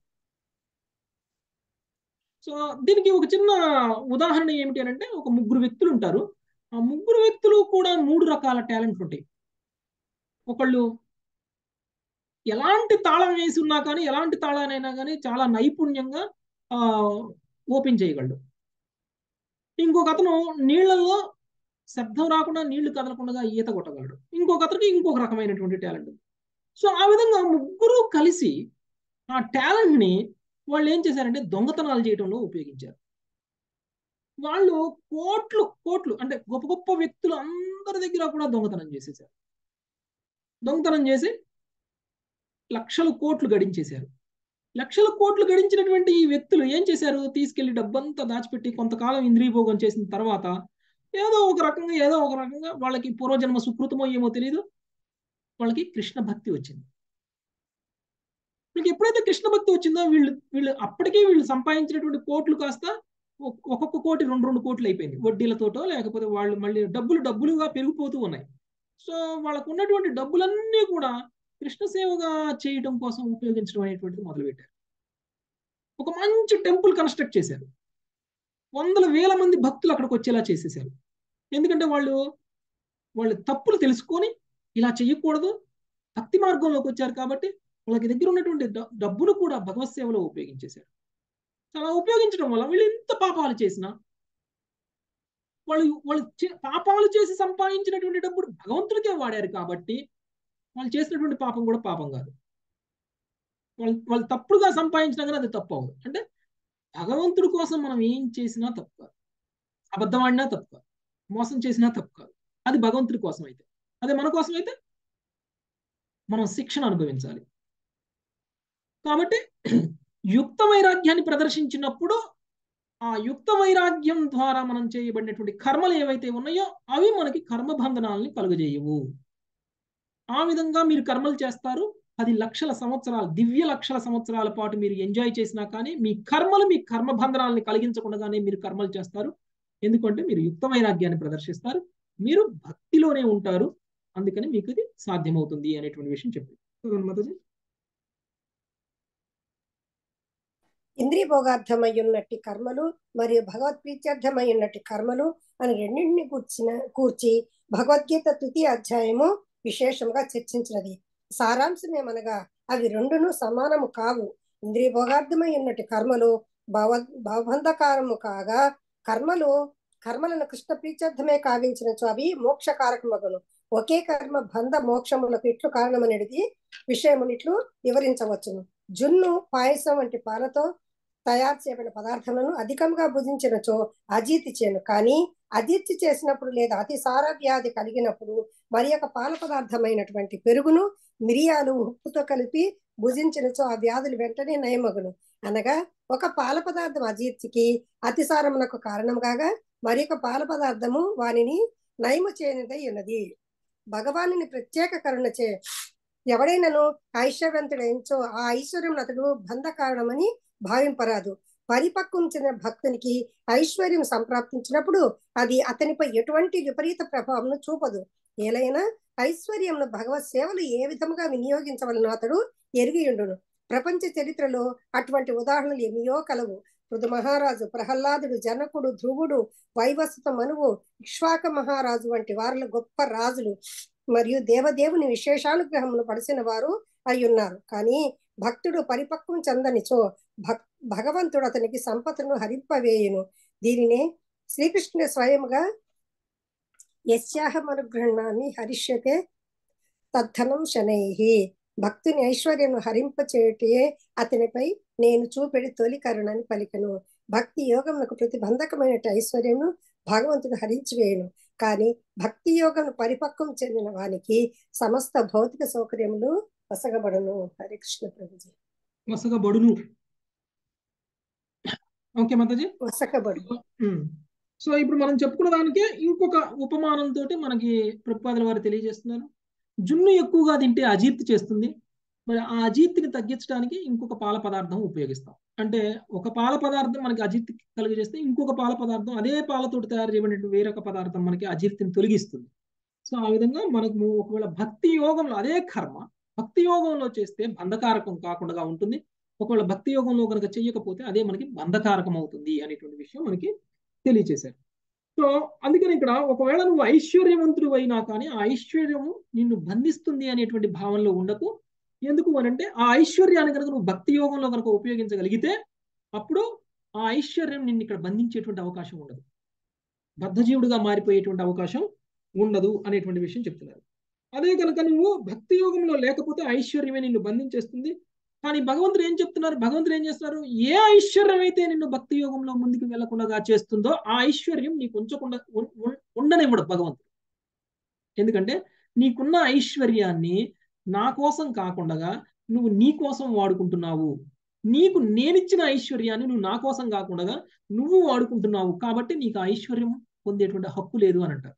సో దీనికి ఒక చిన్న ఉదాహరణ ఏమిటి అని అంటే ఒక ముగ్గురు వ్యక్తులు ఉంటారు ఆ ముగ్గురు వ్యక్తులు కూడా మూడు రకాల టాలెంట్ ఉంటాయి ఒకళ్ళు ఎలాంటి తాళం వేసి ఉన్నా కానీ ఎలాంటి తాళానైనా కానీ చాలా నైపుణ్యంగా ఆ ఓపెన్ చేయగలడు ఇంకొక అతను నీళ్లలో శబ్దం రాకుండా నీళ్లు కదలకుండా ఈత కొట్టగలడు ఇంకొక అతనికి ఇంకొక రకమైనటువంటి టాలెంట్ ఉంది సో ఆ విధంగా ముగ్గురు కలిసి ఆ టాలెంట్ ని వాళ్ళు ఏం చేశారంటే దొంగతనాలు చేయడంలో ఉపయోగించారు వాళ్ళు కోట్లు కోట్లు అంటే గొప్ప గొప్ప వ్యక్తులు అందరి దగ్గర కూడా దొంగతనం చేసేసారు దొంగతనం చేసి లక్షల కోట్లు గడించేశారు లక్షల కోట్లు గడించినటువంటి ఈ వ్యక్తులు ఏం చేశారు తీసుకెళ్లి డబ్బంతా దాచిపెట్టి కొంతకాలం ఇంద్రియభోగం చేసిన తర్వాత ఏదో ఒక రకంగా ఏదో ఒక రకంగా వాళ్ళకి పూర్వజన్మ సుకృతమో ఏమో తెలియదు వాళ్ళకి కృష్ణ భక్తి వచ్చింది వీళ్ళకి ఎప్పుడైతే కృష్ణ భక్తి వచ్చిందో వీళ్ళు వీళ్ళు అప్పటికే వీళ్ళు సంపాదించినటువంటి కోట్లు కాస్త ఒక్- ఒక్కొక్క కోటి రెండు రెండు కోట్లు అయిపోయింది వడ్డీలతోటో లేకపోతే వాళ్ళు మళ్ళీ డబ్బులు డబ్బులుగా పెరిగిపోతూ ఉన్నాయి సో వాళ్ళకు ఉన్నటువంటి డబ్బులన్నీ కూడా కృష్ణ సేవగా చేయడం కోసం ఉపయోగించడం అనేటువంటిది మొదలుపెట్టారు ఒక మంచి టెంపుల్ కన్స్ట్రక్ట్ చేశారు వందల వేల మంది భక్తులు అక్కడికి వచ్చేలా చేసేసారు ఎందుకంటే వాళ్ళు వాళ్ళు తప్పులు తెలుసుకొని ఇలా చేయకూడదు భక్తి మార్గంలోకి వచ్చారు కాబట్టి వాళ్ళకి దగ్గర ఉన్నటువంటి డ- డబ్బును కూడా భగవత్ సేవలో ఉపయోగించేశారు అలా ఉపయోగించడం వల్ల వీళ్ళు ఎంత పాపాలు చేసినా వాళ్ళు వాళ్ళు చే- పాపాలు చేసి సంపాదించినటువంటి డబ్బులు భగవంతుడికే వాడారు కాబట్టి వాళ్ళు చేసినటువంటి పాపం కూడా పాపం కాదు వాళ్ళు వాళ్ళు తప్పుడుగా సంపాదించినా కానీ అది తప్పు అవ్వదు అంటే భగవంతుడి కోసం మనం ఏం చేసినా తప్పు కాదు అబద్ధం ఆడినా తప్పు కాదు మోసం చేసినా తప్పు కాదు అది భగవంతుడి కోసం అయితే అదే మన కోసం అయితే మనం శిక్షణ అనుభవించాలి కాబట్టి యుక్త వైరాగ్యాన్ని ప్రదర్శించినప్పుడు ఆ యుక్త వైరాగ్యం ద్వారా మనం చేయబడినటువంటి కర్మలు ఏవైతే ఉన్నాయో అవి మనకి కర్మబంధనాలని కలుగజేయవు ఆ విధంగా మీరు కర్మలు చేస్తారు పది లక్షల సంవత్సరాలు దివ్య లక్షల సంవత్సరాల పాటు మీరు ఎంజాయ్ చేసినా కానీ మీ కర్మలు మీ కర్మబంధనాలని కలిగించకుండానే మీరు కర్మలు చేస్తారు ఎందుకంటే మీరు యుక్త వైరాగ్యాన్ని ప్రదర్శిస్తారు మీరు భక్తిలోనే ఉంటారు అందుకని మీకు ఇది సాధ్యమవుతుంది అనేటువంటి విషయం చెప్పింది మాతాజీ ఇంద్రియ భోగార్థమై ఉన్నట్టి కర్మలు మరియు భగవత్ ప్రీత్యర్థమై ఉన్నట్టి కర్మలు అని రెండింటిని కూర్చిన కూర్చి భగవద్గీత తృతీయ అధ్యాయము విశేషంగా చర్చించినది సారాంశం ఏమనగా అవి రెండును సమానము కావు ఇంద్రియ భోగార్థమై ఉన్నట్టి కర్మలు భవ భవబంధకారము కాగా కర్మలు కర్మలను కృష్ణ ప్రీత్యర్థమే కావించినచో అవి మోక్షకారకమగును ఒకే కర్మ బంధ మోక్షములకు ఇట్లు కారణమనేది విషయమునిట్లు వివరించవచ్చును జున్ను పాయసం వంటి పాలతో తయారు చేయబడిన పదార్థములను అధికంగా భుజించినచో అజీర్తి చేయను కానీ అజీర్తి చేసినప్పుడు లేదా అతిసార వ్యాధి కలిగినప్పుడు మరి ఒక పాల పదార్థమైనటువంటి పెరుగును మిరియాలు ఉప్పుతో కలిపి భుజించినచో ఆ వ్యాధులు వెంటనే నయమగును అనగా ఒక పాల పదార్థం అజీర్తికి అతిసారమునకు కారణం కాగా మరి ఒక పాల పదార్థము వానిని నయము చేయనిదై ఉన్నది భగవానుని ప్రత్యేక కరుణ చే ఎవడైనను ఐశ్వర్యవంతుడైంచో ఆ ఐశ్వర్యం అతడు బంధ కారణమని భావింపరాదు పరిపక్వం చెందిన భక్తునికి ఐశ్వర్యం సంప్రాప్తించినప్పుడు అది అతనిపై ఎటువంటి విపరీత ప్రభావం చూపదు ఏలైనా ఐశ్వర్యంను భగవత్ సేవలు ఏ విధముగా వినియోగించవలన అతడు ఎరిగియుండును ప్రపంచ చరిత్రలో అటువంటి ఉదాహరణలు ఎన్నో కలవు పృథు మహారాజు ప్రహ్లాదుడు జనకుడు ధ్రువుడు వైవస్వత మనువు ఇక్ష్వాక మహారాజు వంటి వారిలో గొప్ప రాజులు మరియు దేవదేవుని విశేషానుగ్రహములు పడిసిన వారు అయి ఉన్నారు కానీ భక్తుడు పరిపక్వం చెందనిచో భక్ భగవంతుడు అతనికి సంపదను హరింపవేయును దీనినే శ్రీకృష్ణుడు స్వయముగా యస్యాహమనుగ్రహణాన్ని హరిష్యతే తద్ధనం శనై భక్తుని ఐశ్వర్యము హరింపచేయుటయే అతనిపై నేను చూపెడి తొలి కరుణని పలికను భక్తి యోగమునకు ప్రతిబంధకమైన ఐశ్వర్యము భగవంతుడు హరించివేయను కానీ భక్తి యోగం పరిపక్వం చెందిన వానికి సమస్త భౌతిక సౌకర్యములు వసగబడును హరే కృష్ణ ప్రభుజీ వసగబడును ఓకే మాతాజీ వసకబడు ఉమ్. సో ఇప్పుడు మనం చెప్పుకున్న దానికే ఇంకొక ఉపమానంతో మనకి ప్రతిపాదన వారు తెలియజేస్తున్నారు జున్ను ఎక్కువగా తింటే అజీర్తి చేస్తుంది మరి ఆ అజీర్తిని తగ్గించడానికి ఇంకొక పాల పదార్థం ఉపయోగిస్తాం అంటే ఒక పాల పదార్థం మనకి అజీర్తి కలిగజేస్తే ఇంకొక పాల పదార్థం అదే పాలతోటి తయారు చేయబడిన వేరొక పదార్థం మనకి అజీర్తిని తొలగిస్తుంది సో ఆ విధంగా మనకు ఒకవేళ భక్తి యోగంలో అదే కర్మ భక్తి యోగంలో చేస్తే బంధకారకం కాకుండా ఉంటుంది ఒకవేళ భక్తి యోగంలో కనుక చెయ్యకపోతే అదే మనకి బంధకారకం అవుతుంది అనేటువంటి విషయం మనకి తెలియచేశారు సో అందుకని ఇక్కడ ఒకవేళ నువ్వు ఐశ్వర్యవంతుడు అయినా కానీ ఆ ఐశ్వర్యము నిన్ను బంధిస్తుంది అనేటువంటి భావనలో ఉండకు ఎందుకు అని అంటే ఆ ఐశ్వర్యాన్ని కనుక నువ్వు భక్తి యోగంలో కనుక ఉపయోగించగలిగితే అప్పుడు ఆ ఐశ్వర్యం నిన్ను ఇక్కడ బంధించేటువంటి అవకాశం ఉండదు బద్ధజీవుడిగా మారిపోయేటువంటి అవకాశం ఉండదు అనేటువంటి విషయం చెప్తున్నారు అదే కనుక నువ్వు భక్తి యోగంలో లేకపోతే ఐశ్వర్యమే నిన్ను బంధించేస్తుంది కానీ భగవంతుడు ఏం చెప్తున్నారు భగవంతుడు ఏం చేస్తున్నారు ఏ ఐశ్వర్యం అయితే నిన్ను భక్తి యోగంలో ముందుకు వెళ్లకుండా చేస్తుందో ఆ ఐశ్వర్యం నీకు ఉంచకుండా ఉన్- ఉన్- ఉండనివ్వడు భగవంతుడు ఎందుకంటే నీకున్న ఐశ్వర్యాన్ని నా కోసం కాకుండా నువ్వు నీ కోసం వాడుకుంటున్నావు నీకు నేనిచ్చిన ఐశ్వర్యాన్ని నువ్వు నా కోసం కాకుండా నువ్వు వాడుకుంటున్నావు కాబట్టి నీకు ఆ ఐశ్వర్యం పొందేటువంటి హక్కు లేదు అని అంటారు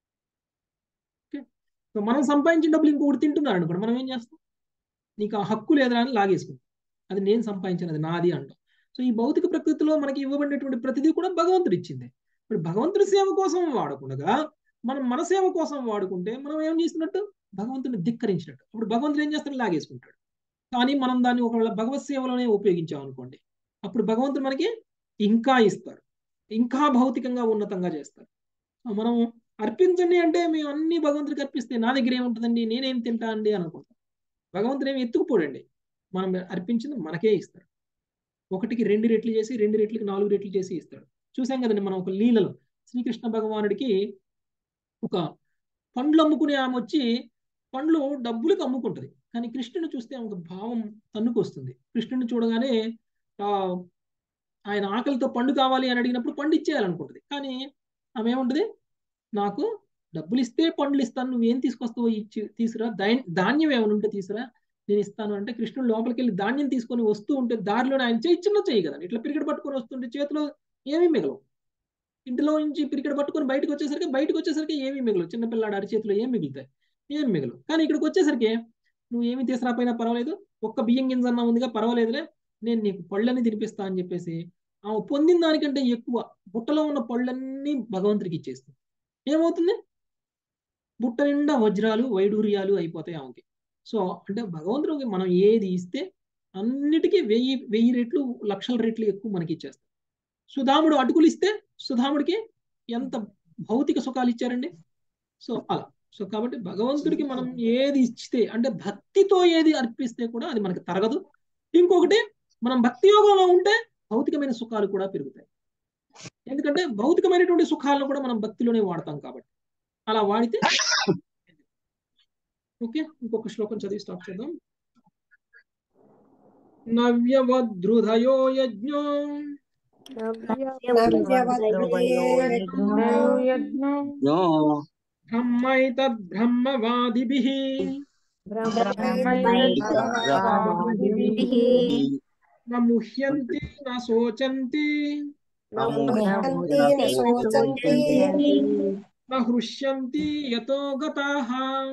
ఓకే సో మనం సంపాదించిన డబ్బులు ఇంకొకటి తింటున్నాడు అనుకోండి మనం ఏం చేస్తాం నీకు ఆ హక్కు లేదురా అని లాగేసుకుంటాం అది నేను సంపాదించినది నాది అంటాం సో ఈ భౌతిక ప్రకృతిలో మనకి ఇవ్వబడినటువంటి ప్రతిదీ కూడా భగవంతుడు ఇచ్చింది ఇప్పుడు భగవంతుడి సేవ కోసం వాడకుండా మనం మన సేవ కోసం వాడుకుంటే మనం ఏం చేస్తున్నట్టు భగవంతుడిని ధిక్కరించినట్టు అప్పుడు భగవంతుడు ఏం చేస్తాడు లాగేసుకుంటాడు కానీ మనం దాన్ని ఒకవేళ భగవత్ సేవలోనే ఉపయోగించాం అనుకోండి అప్పుడు భగవంతుడు మనకి ఇంకా ఇస్తారు ఇంకా భౌతికంగా ఉన్నతంగా చేస్తారు మనం అర్పించండి అంటే మేము అన్ని భగవంతుడికి అర్పిస్తే నా దగ్గర ఏముంటుందండి నేనేం తింటా అండి అని అనుకుంటాం భగవంతుడు ఏమి ఎత్తుకుపోడండి మనం అర్పించింది మనకే ఇస్తాడు ఒకటికి రెండు రెట్లు చేసి రెండు రెట్లకి నాలుగు రెట్లు చేసి ఇస్తాడు చూసాం కదండి మనం ఒక లీలలో శ్రీకృష్ణ భగవానుడికి ఒక పండ్లు అమ్ముకునే ఆమె వచ్చి పండ్లు డబ్బులకు అమ్ముకుంటది కానీ కృష్ణుని చూస్తే ఆమెకు భావం తన్నుకు వస్తుంది కృష్ణుని చూడగానే ఆ ఆయన ఆకలితో పండు కావాలి అని అడిగినప్పుడు పండు ఇచ్చేయాలనుకుంటుంది కానీ ఆమె ఏముంటది నాకు డబ్బులు ఇస్తే పండ్లు ఇస్తాను నువ్వేం తీసుకొస్తావో ఇచ్చి తీసురా ధాన్- ధాన్యం ఏమైనా ఉంటే తీసురా నేను ఇస్తాను అంటే కృష్ణుడు లోపలికి వెళ్ళి ధాన్యం తీసుకొని వస్తూ ఉంటే దారిలోనే ఆయన చేయి చిన్న చేయి కదా ఇట్లా పిరికెడు పట్టుకొని వస్తుంటే చేతిలో ఏమీ మిగలవు ఇంటిలో నుంచి పిరికెడు పట్టుకొని బయటకు వచ్చేసరికి బయటకు వచ్చేసరికి ఏమీ మిగలవు చిన్నపిల్లాడు అరిచేతిలో ఏం మిగులుతాయి ఏం మిగలవు కానీ ఇక్కడికి వచ్చేసరికి నువ్వు ఏమి తీసుకురాపోయినా పర్వాలేదు ఒక్క బియ్యం గింజ అన్నా ఉందిగా పర్వాలేదులే నేను నీకు పళ్ళని తినిపిస్తా అని చెప్పేసి ఆమె పొందిన దానికంటే ఎక్కువ బుట్టలో ఉన్న పళ్ళన్నీ భగవంతుడికి ఇచ్చేస్తుంది ఏమవుతుంది బుట్ట నిండా వజ్రాలు వైడూర్యాలు అయిపోతాయి ఆమెకి సో అంటే భగవంతుడికి మనం ఏది ఇస్తే అన్నిటికీ వెయ్యి వెయ్యి రెట్లు లక్షల రెట్లు ఎక్కువ మనకి ఇచ్చేస్తాం సుధాముడు అటుకులు ఇస్తే సుధాముడికి ఎంత భౌతిక సుఖాలు ఇచ్చారండి సో అలా సో కాబట్టి భగవంతుడికి మనం ఏది ఇస్తే అంటే భక్తితో ఏది అర్పిస్తే కూడా అది మనకి తరగదు ఇంకొకటి మనం భక్తి యోగంలో ఉంటే భౌతికమైన సుఖాలు కూడా పెరుగుతాయి ఎందుకంటే భౌతికమైనటువంటి సుఖాలను కూడా మనం భక్తిలోనే వాడతాం కాబట్టి అలా వాడితే ఓకే ఇంకొక శ్లోకం చదివి స్టార్ట్ చేద్దాం నవ్యవద్రుధయో యజ్ఞో బ్రహ్మైతద్బ్రహ్మవాదిభిः న ముహ్యంతి న శోచంతి న హృష్యంతి యతో గతాః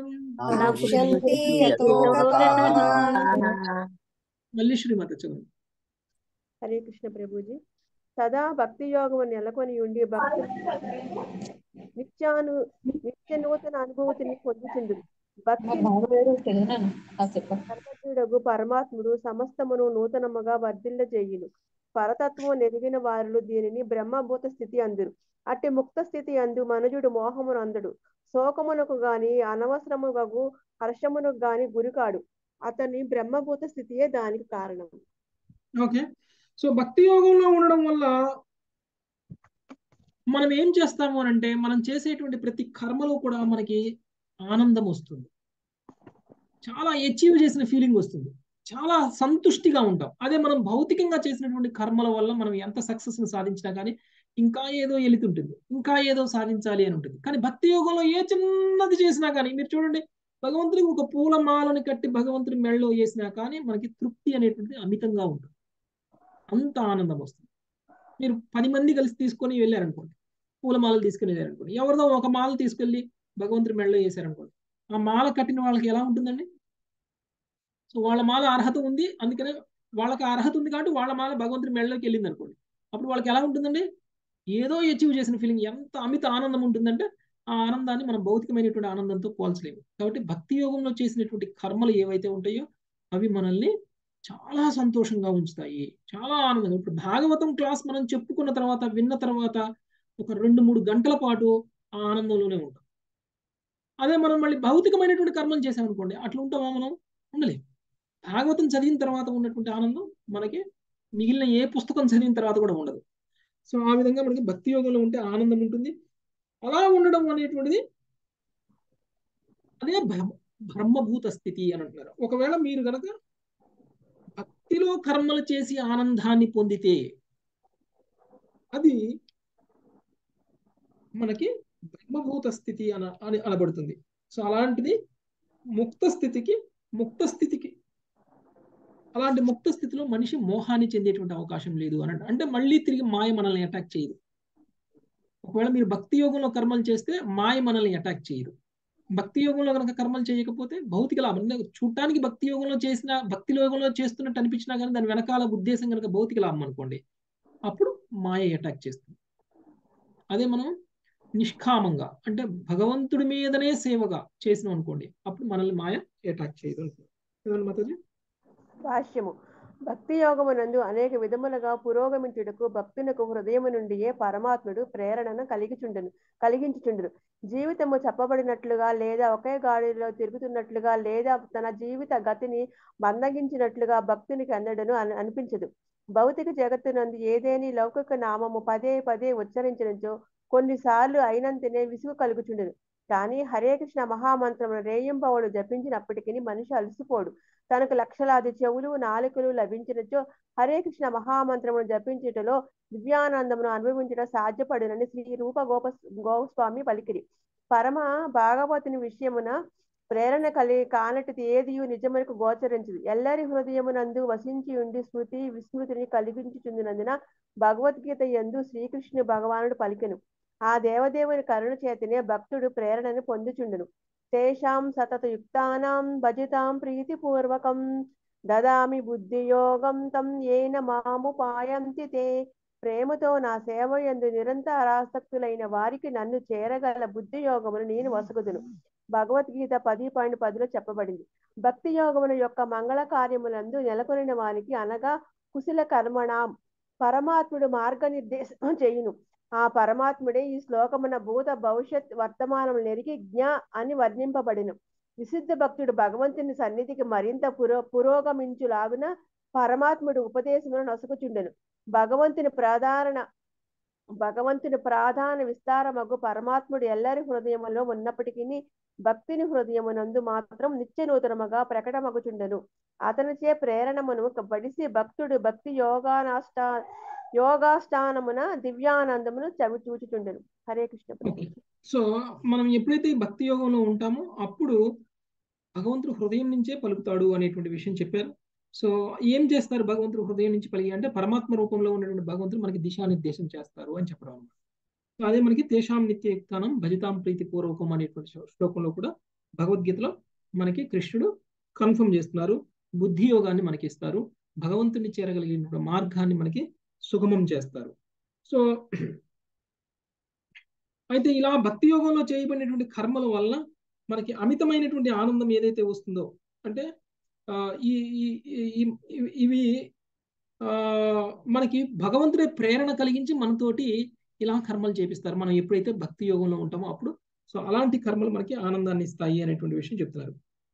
మళ్ళీ శ్రీమతి చదువు హరే కృష్ణ ప్రభుజీ సదా భక్తి యోగము నెలకొని ఉండి భక్తులు నిత్యాను నిత్య నూతన అనుభూతిని పొందుతుండ్రు భక్తి సర్వజ్ఞుడగు పరమాత్ముడు సమస్తమును నూతనముగా వర్ధిల్లజేయును పరతత్వం నెరిగిన వారులు దీనిని బ్రహ్మభూత స్థితి అందురు అట్టి ముక్త స్థితి అందు మనుజుడు మోహమును అందడు శోకమునకు గాని అనవసరముగగు హర్షమునకు గాని గురికాడు అతని బ్రహ్మభూత స్థితియే దానికి కారణం ఓకే సో భక్తి యోగంలో ఉండడం వల్ల మనం ఏం చేస్తాము అని అంటే మనం చేసేటువంటి ప్రతి కర్మలో కూడా మనకి ఆనందం వస్తుంది చాలా అచీవ్ చేసిన ఫీలింగ్ వస్తుంది చాలా సంతుష్టిగా ఉంటాం అదే మనం భౌతికంగా చేసినటువంటి కర్మల వల్ల మనం ఎంత సక్సెస్ ని సాధించినా కానీ ఇంకా ఏదో ఎలుతుంటుంది ఇంకా ఏదో సాధించాలి అని ఉంటుంది కానీ భక్తి యోగంలో ఏ చిన్నది చేసినా కానీ మీరు చూడండి భగవంతుడికి ఒక పూల మాలని కట్టి భగవంతుడి మెళ్ళలో వేసినా కానీ మనకి తృప్తి అనేటువంటిది అమితంగా ఉంటుంది అంత ఆనందం వస్తుంది మీరు పది మంది కలిసి తీసుకొని వెళ్ళారనుకోండి పూల మాలలు తీసుకుని వెళ్ళారనుకోండి ఎవరిదో ఒక మాల తీసుకెళ్ళి భగవంతుడి మెళ్ళలో వేసారనుకోండి ఆ మాల కట్టిన వాళ్ళకి ఎలా ఉంటుందండి సో వాళ్ళ మాల అర్హత ఉంది అందుకనే వాళ్ళకి అర్హత ఉంది కాబట్టి వాళ్ళ మాల భగవంతుడి మెళ్ళలోకి వెళ్ళింది అనుకోండి అప్పుడు వాళ్ళకి ఎలా ఉంటుందండి ఏదో అచీవ్ చేసిన ఫీలింగ్ ఎంత అమిత ఆనందం ఉంటుందంటే ఆ ఆనందాన్ని మనం భౌతికమైనటువంటి ఆనందంతో పోల్చలేము కాబట్టి భక్తి యోగంలో చేసినటువంటి కర్మలు ఏవైతే ఉంటాయో అవి మనల్ని చాలా సంతోషంగా ఉంచుతాయి చాలా ఆనందంగా ఇప్పుడు భాగవతం క్లాస్ మనం చెప్పుకున్న తర్వాత విన్న తర్వాత ఒక రెండు మూడు గంటల పాటు ఆ ఆనందంలోనే ఉంటాం అదే మనం మళ్ళీ భౌతికమైనటువంటి కర్మలు చేసామనుకోండి అట్లా ఉంటామా మనం ఉండలేము భాగవతం చదివిన తర్వాత ఉన్నటువంటి ఆనందం మనకి మిగిలిన ఏ పుస్తకం చదివిన తర్వాత కూడా ఉండదు సో ఆ విధంగా మనకి భక్తి యోగంలో ఉంటే ఆనందం ఉంటుంది అలా ఉండడం అనేటువంటిది అదే బ్రహ్మభూత స్థితి అని అంటున్నారు ఒకవేళ మీరు కనుక భక్తిలో కర్మలు చేసి ఆనందాన్ని పొందితే అది మనకి బ్రహ్మభూత స్థితి అన అని అనబడుతుంది సో అలాంటిది ముక్త స్థితికి ముక్త స్థితికి అలాంటి ముక్త స్థితిలో మనిషి మోహాన్ని చెందేటువంటి అవకాశం లేదు అని అంటే మళ్ళీ తిరిగి మాయ మనల్ని అటాక్ చేయదు ఒకవేళ మీరు భక్తి యోగంలో కర్మలు చేస్తే మాయ మనల్ని అటాక్ చేయరు భక్తి యోగంలో కనుక కర్మలు చేయకపోతే భౌతిక లాభం చూడటానికి భక్తి యోగంలో చేసిన భక్తి యోగంలో చేస్తున్నట్టు అనిపించినా కానీ దాని వెనకాల ఉద్దేశం కనుక భౌతిక లాభం అనుకోండి అప్పుడు మాయ అటాక్ చేస్తుంది అదే మనం నిష్కామంగా అంటే భగవంతుడి మీదనే సేవగా చేసినాం అనుకోండి అప్పుడు మనల్ని మాయ అటాక్ చేయదు అనుకోండి మాతాజీ భాష్యము భక్తి యోగమునందు అనేక విధములుగా పురోగమించుటకు భక్తునకు హృదయము నుండియే పరమాత్ముడు ప్రేరణను కలిగిచుండును కలిగించుచుండును జీవితము చెప్పబడినట్లుగా లేదా ఒకే గాడిలో తిరుగుతున్నట్లుగా లేదా తన జీవిత గతిని మందగించినట్లుగా భక్తునికి అందడను అనిపించదు భౌతిక జగత్తునందు ఏదేని లౌకిక నామము పదే పదే ఉచ్చరించినచో కొన్నిసార్లు అయినంతనే విసుగు కలుగుచుండును కానీ హరే కృష్ణ మహామంత్రమును రేయింబవుడు జపించినప్పటికీ మనిషి అలసిపోడు తనకు లక్షలాది చెవులు నాలుకలు లభించినచో హరే కృష్ణ మహామంత్రమును జపించుటలో దివ్యానందమును అనుభవించడం సాధ్యపడునని శ్రీ రూప గోప గోస్వామి పలికిరి పరమ భాగవతుని విషయమున ప్రేరణ కలి కానటిది ఏదియు నిజమునకు గోచరించదు ఎల్లరి హృదయమునందు వసించి ఉండి స్మృతి విస్మృతిని కలిగించుచుందినందున భగవద్గీత ఎందు శ్రీకృష్ణు భగవానుడు పలికెను ఆ దేవదేవుని కరుణ చేతనే భక్తుడు ప్రేరణను పొందుచుండును తేషాం సతత యుక్తానాం భజితాం ప్రీతిపూర్వకం దదామి బుద్ధియోగం తం ఏన మాముపాయంతి తే ప్రేమతో నా సేవ ఎందు నిరంతరాసక్తులైన వారికి నన్ను చేరగల బుద్ధి యోగమును నేను వసగుదును భగవద్గీత పది పాయింట్ పదిలో చెప్పబడింది భక్తి యోగముల యొక్క మంగళ కార్యములందు నెలకొనిన వారికి అనగా కుశల కర్మణాం పరమాత్ముడు మార్గనిర్దేశం చేయును ఆ పరమాత్ముడే ఈ శ్లోకమున భూత భవిష్యత్ వర్తమానం నెరిగి జ్ఞ అని వర్ణింపబడిను విశుద్ధ భక్తుడు భగవంతుని సన్నిధికి మరింత పురో పురోగమించులాగున పరమాత్ముడు ఉపదేశమును నొసగుచుండెను భగవంతుని ప్రధాన భగవంతుని ప్రాధాన విస్తారమగు పరమాత్ముడు ఎల్లరి హృదయములో ఉన్నప్పటికీ భక్తిని హృదయమునందు మాత్రం నిత్య నూతనముగా ప్రకటమగుచుండెను అతనిచే ప్రేరణమును బడిసి భక్తుడు భక్తి యోగానాష్ట యోగాస్థానమున దివ్యానందమును చవి చూచుచుండెను హరే కృష్ణ సో మనం ఎప్పుడైతే భక్తి యోగంలో ఉంటామో అప్పుడు భగవంతుడు హృదయం నుంచే పలుకుతాడు అనేటువంటి విషయం చెప్పారు సో ఏం చేస్తారు భగవంతుడు హృదయం నుంచి పలికి అంటే పరమాత్మ రూపంలో ఉన్నటువంటి భగవంతుడు మనకి దిశానిర్దేశం చేస్తారు అని చెప్పడం అనమాట సో అదే మనకి తేషాం నిత్యయుక్తానం భజితాం ప్రీతి పూర్వకం అనేటువంటి శ్లోకంలో కూడా భగవద్గీతలో మనకి కృష్ణుడు కన్ఫర్మ్ చేస్తున్నారు బుద్ధి యోగాన్ని మనకి ఇస్తారు భగవంతుని చేరగలిగిన మార్గాన్ని మనకి సుగమం చేస్తారు సో అయితే ఇలా భక్తి యోగంలో చేయబడినటువంటి కర్మల వల్ల మనకి అమితమైనటువంటి ఆనందం ఏదైతే వస్తుందో అంటే ఆ, ఈ ఈ- ఈ- ఈ- ఇవి ఆ, మనకి భగవంతుడే ప్రేరణ కలిగించి మనతోటి ఇలా కర్మలు చేపిస్తారు మనం ఎప్పుడైతే భక్తి యోగంలో ఉంటామో అప్పుడు సో అలాంటి కర్మలు మనకి ఆనందాన్ని ఇస్తాయి అనేటువంటి విషయం చెప్తున్నారు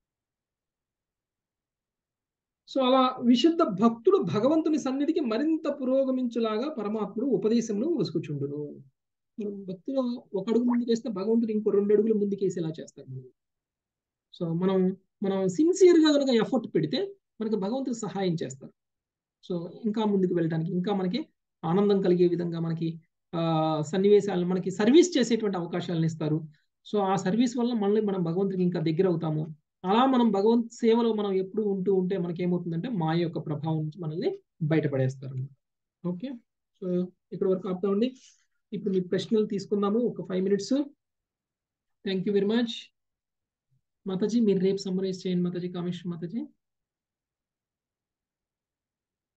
సో అలా విశుద్ధ భక్తుడు భగవంతుని సన్నిధికి మరింత పురోగమించులాగా పరమాత్ముడు ఉపదేశమును వసుకుచుండును మనం భక్తిలో ఒక అడుగు ముందుకేస్తే భగవంతుడు ఇంకో రెండు అడుగులు ముందుకేసేలా చేస్తారు మనం సో మనం మనం సిన్సియర్ గా కనుక ఎఫర్ట్ పెడితే మనకు భగవంతుడు సహాయం చేస్తారు సో ఇంకా ముందుకు వెళ్ళడానికి ఇంకా మనకి ఆనందం కలిగే విధంగా మనకి ఆ సన్నివేశాలను మనకి సర్వీస్ చేసేటువంటి అవకాశాలను ఇస్తారు సో ఆ సర్వీస్ వల్ల మళ్ళీ మనం భగవంతుడికి ఇంకా దగ్గర అవుతాము అలా మనం భగవంత్ సేవలో మనం ఎప్పుడు ఉంటూ ఉంటే మనకి ఏమవుతుందంటే మాయ యొక్క ప్రభావం నుంచి మనల్ని బయటపడేస్తారు ఓకే సో ఇక్కడ వరకు ఆపుతామండి ఇప్పుడు మీ ప్రశ్నలు తీసుకుందాము ఒక five minutes thank you very much mataji మీరు రేపు సమ్మరైజ్ చేయండి మాతాజీ కామేశ్వర్ మాతాజీ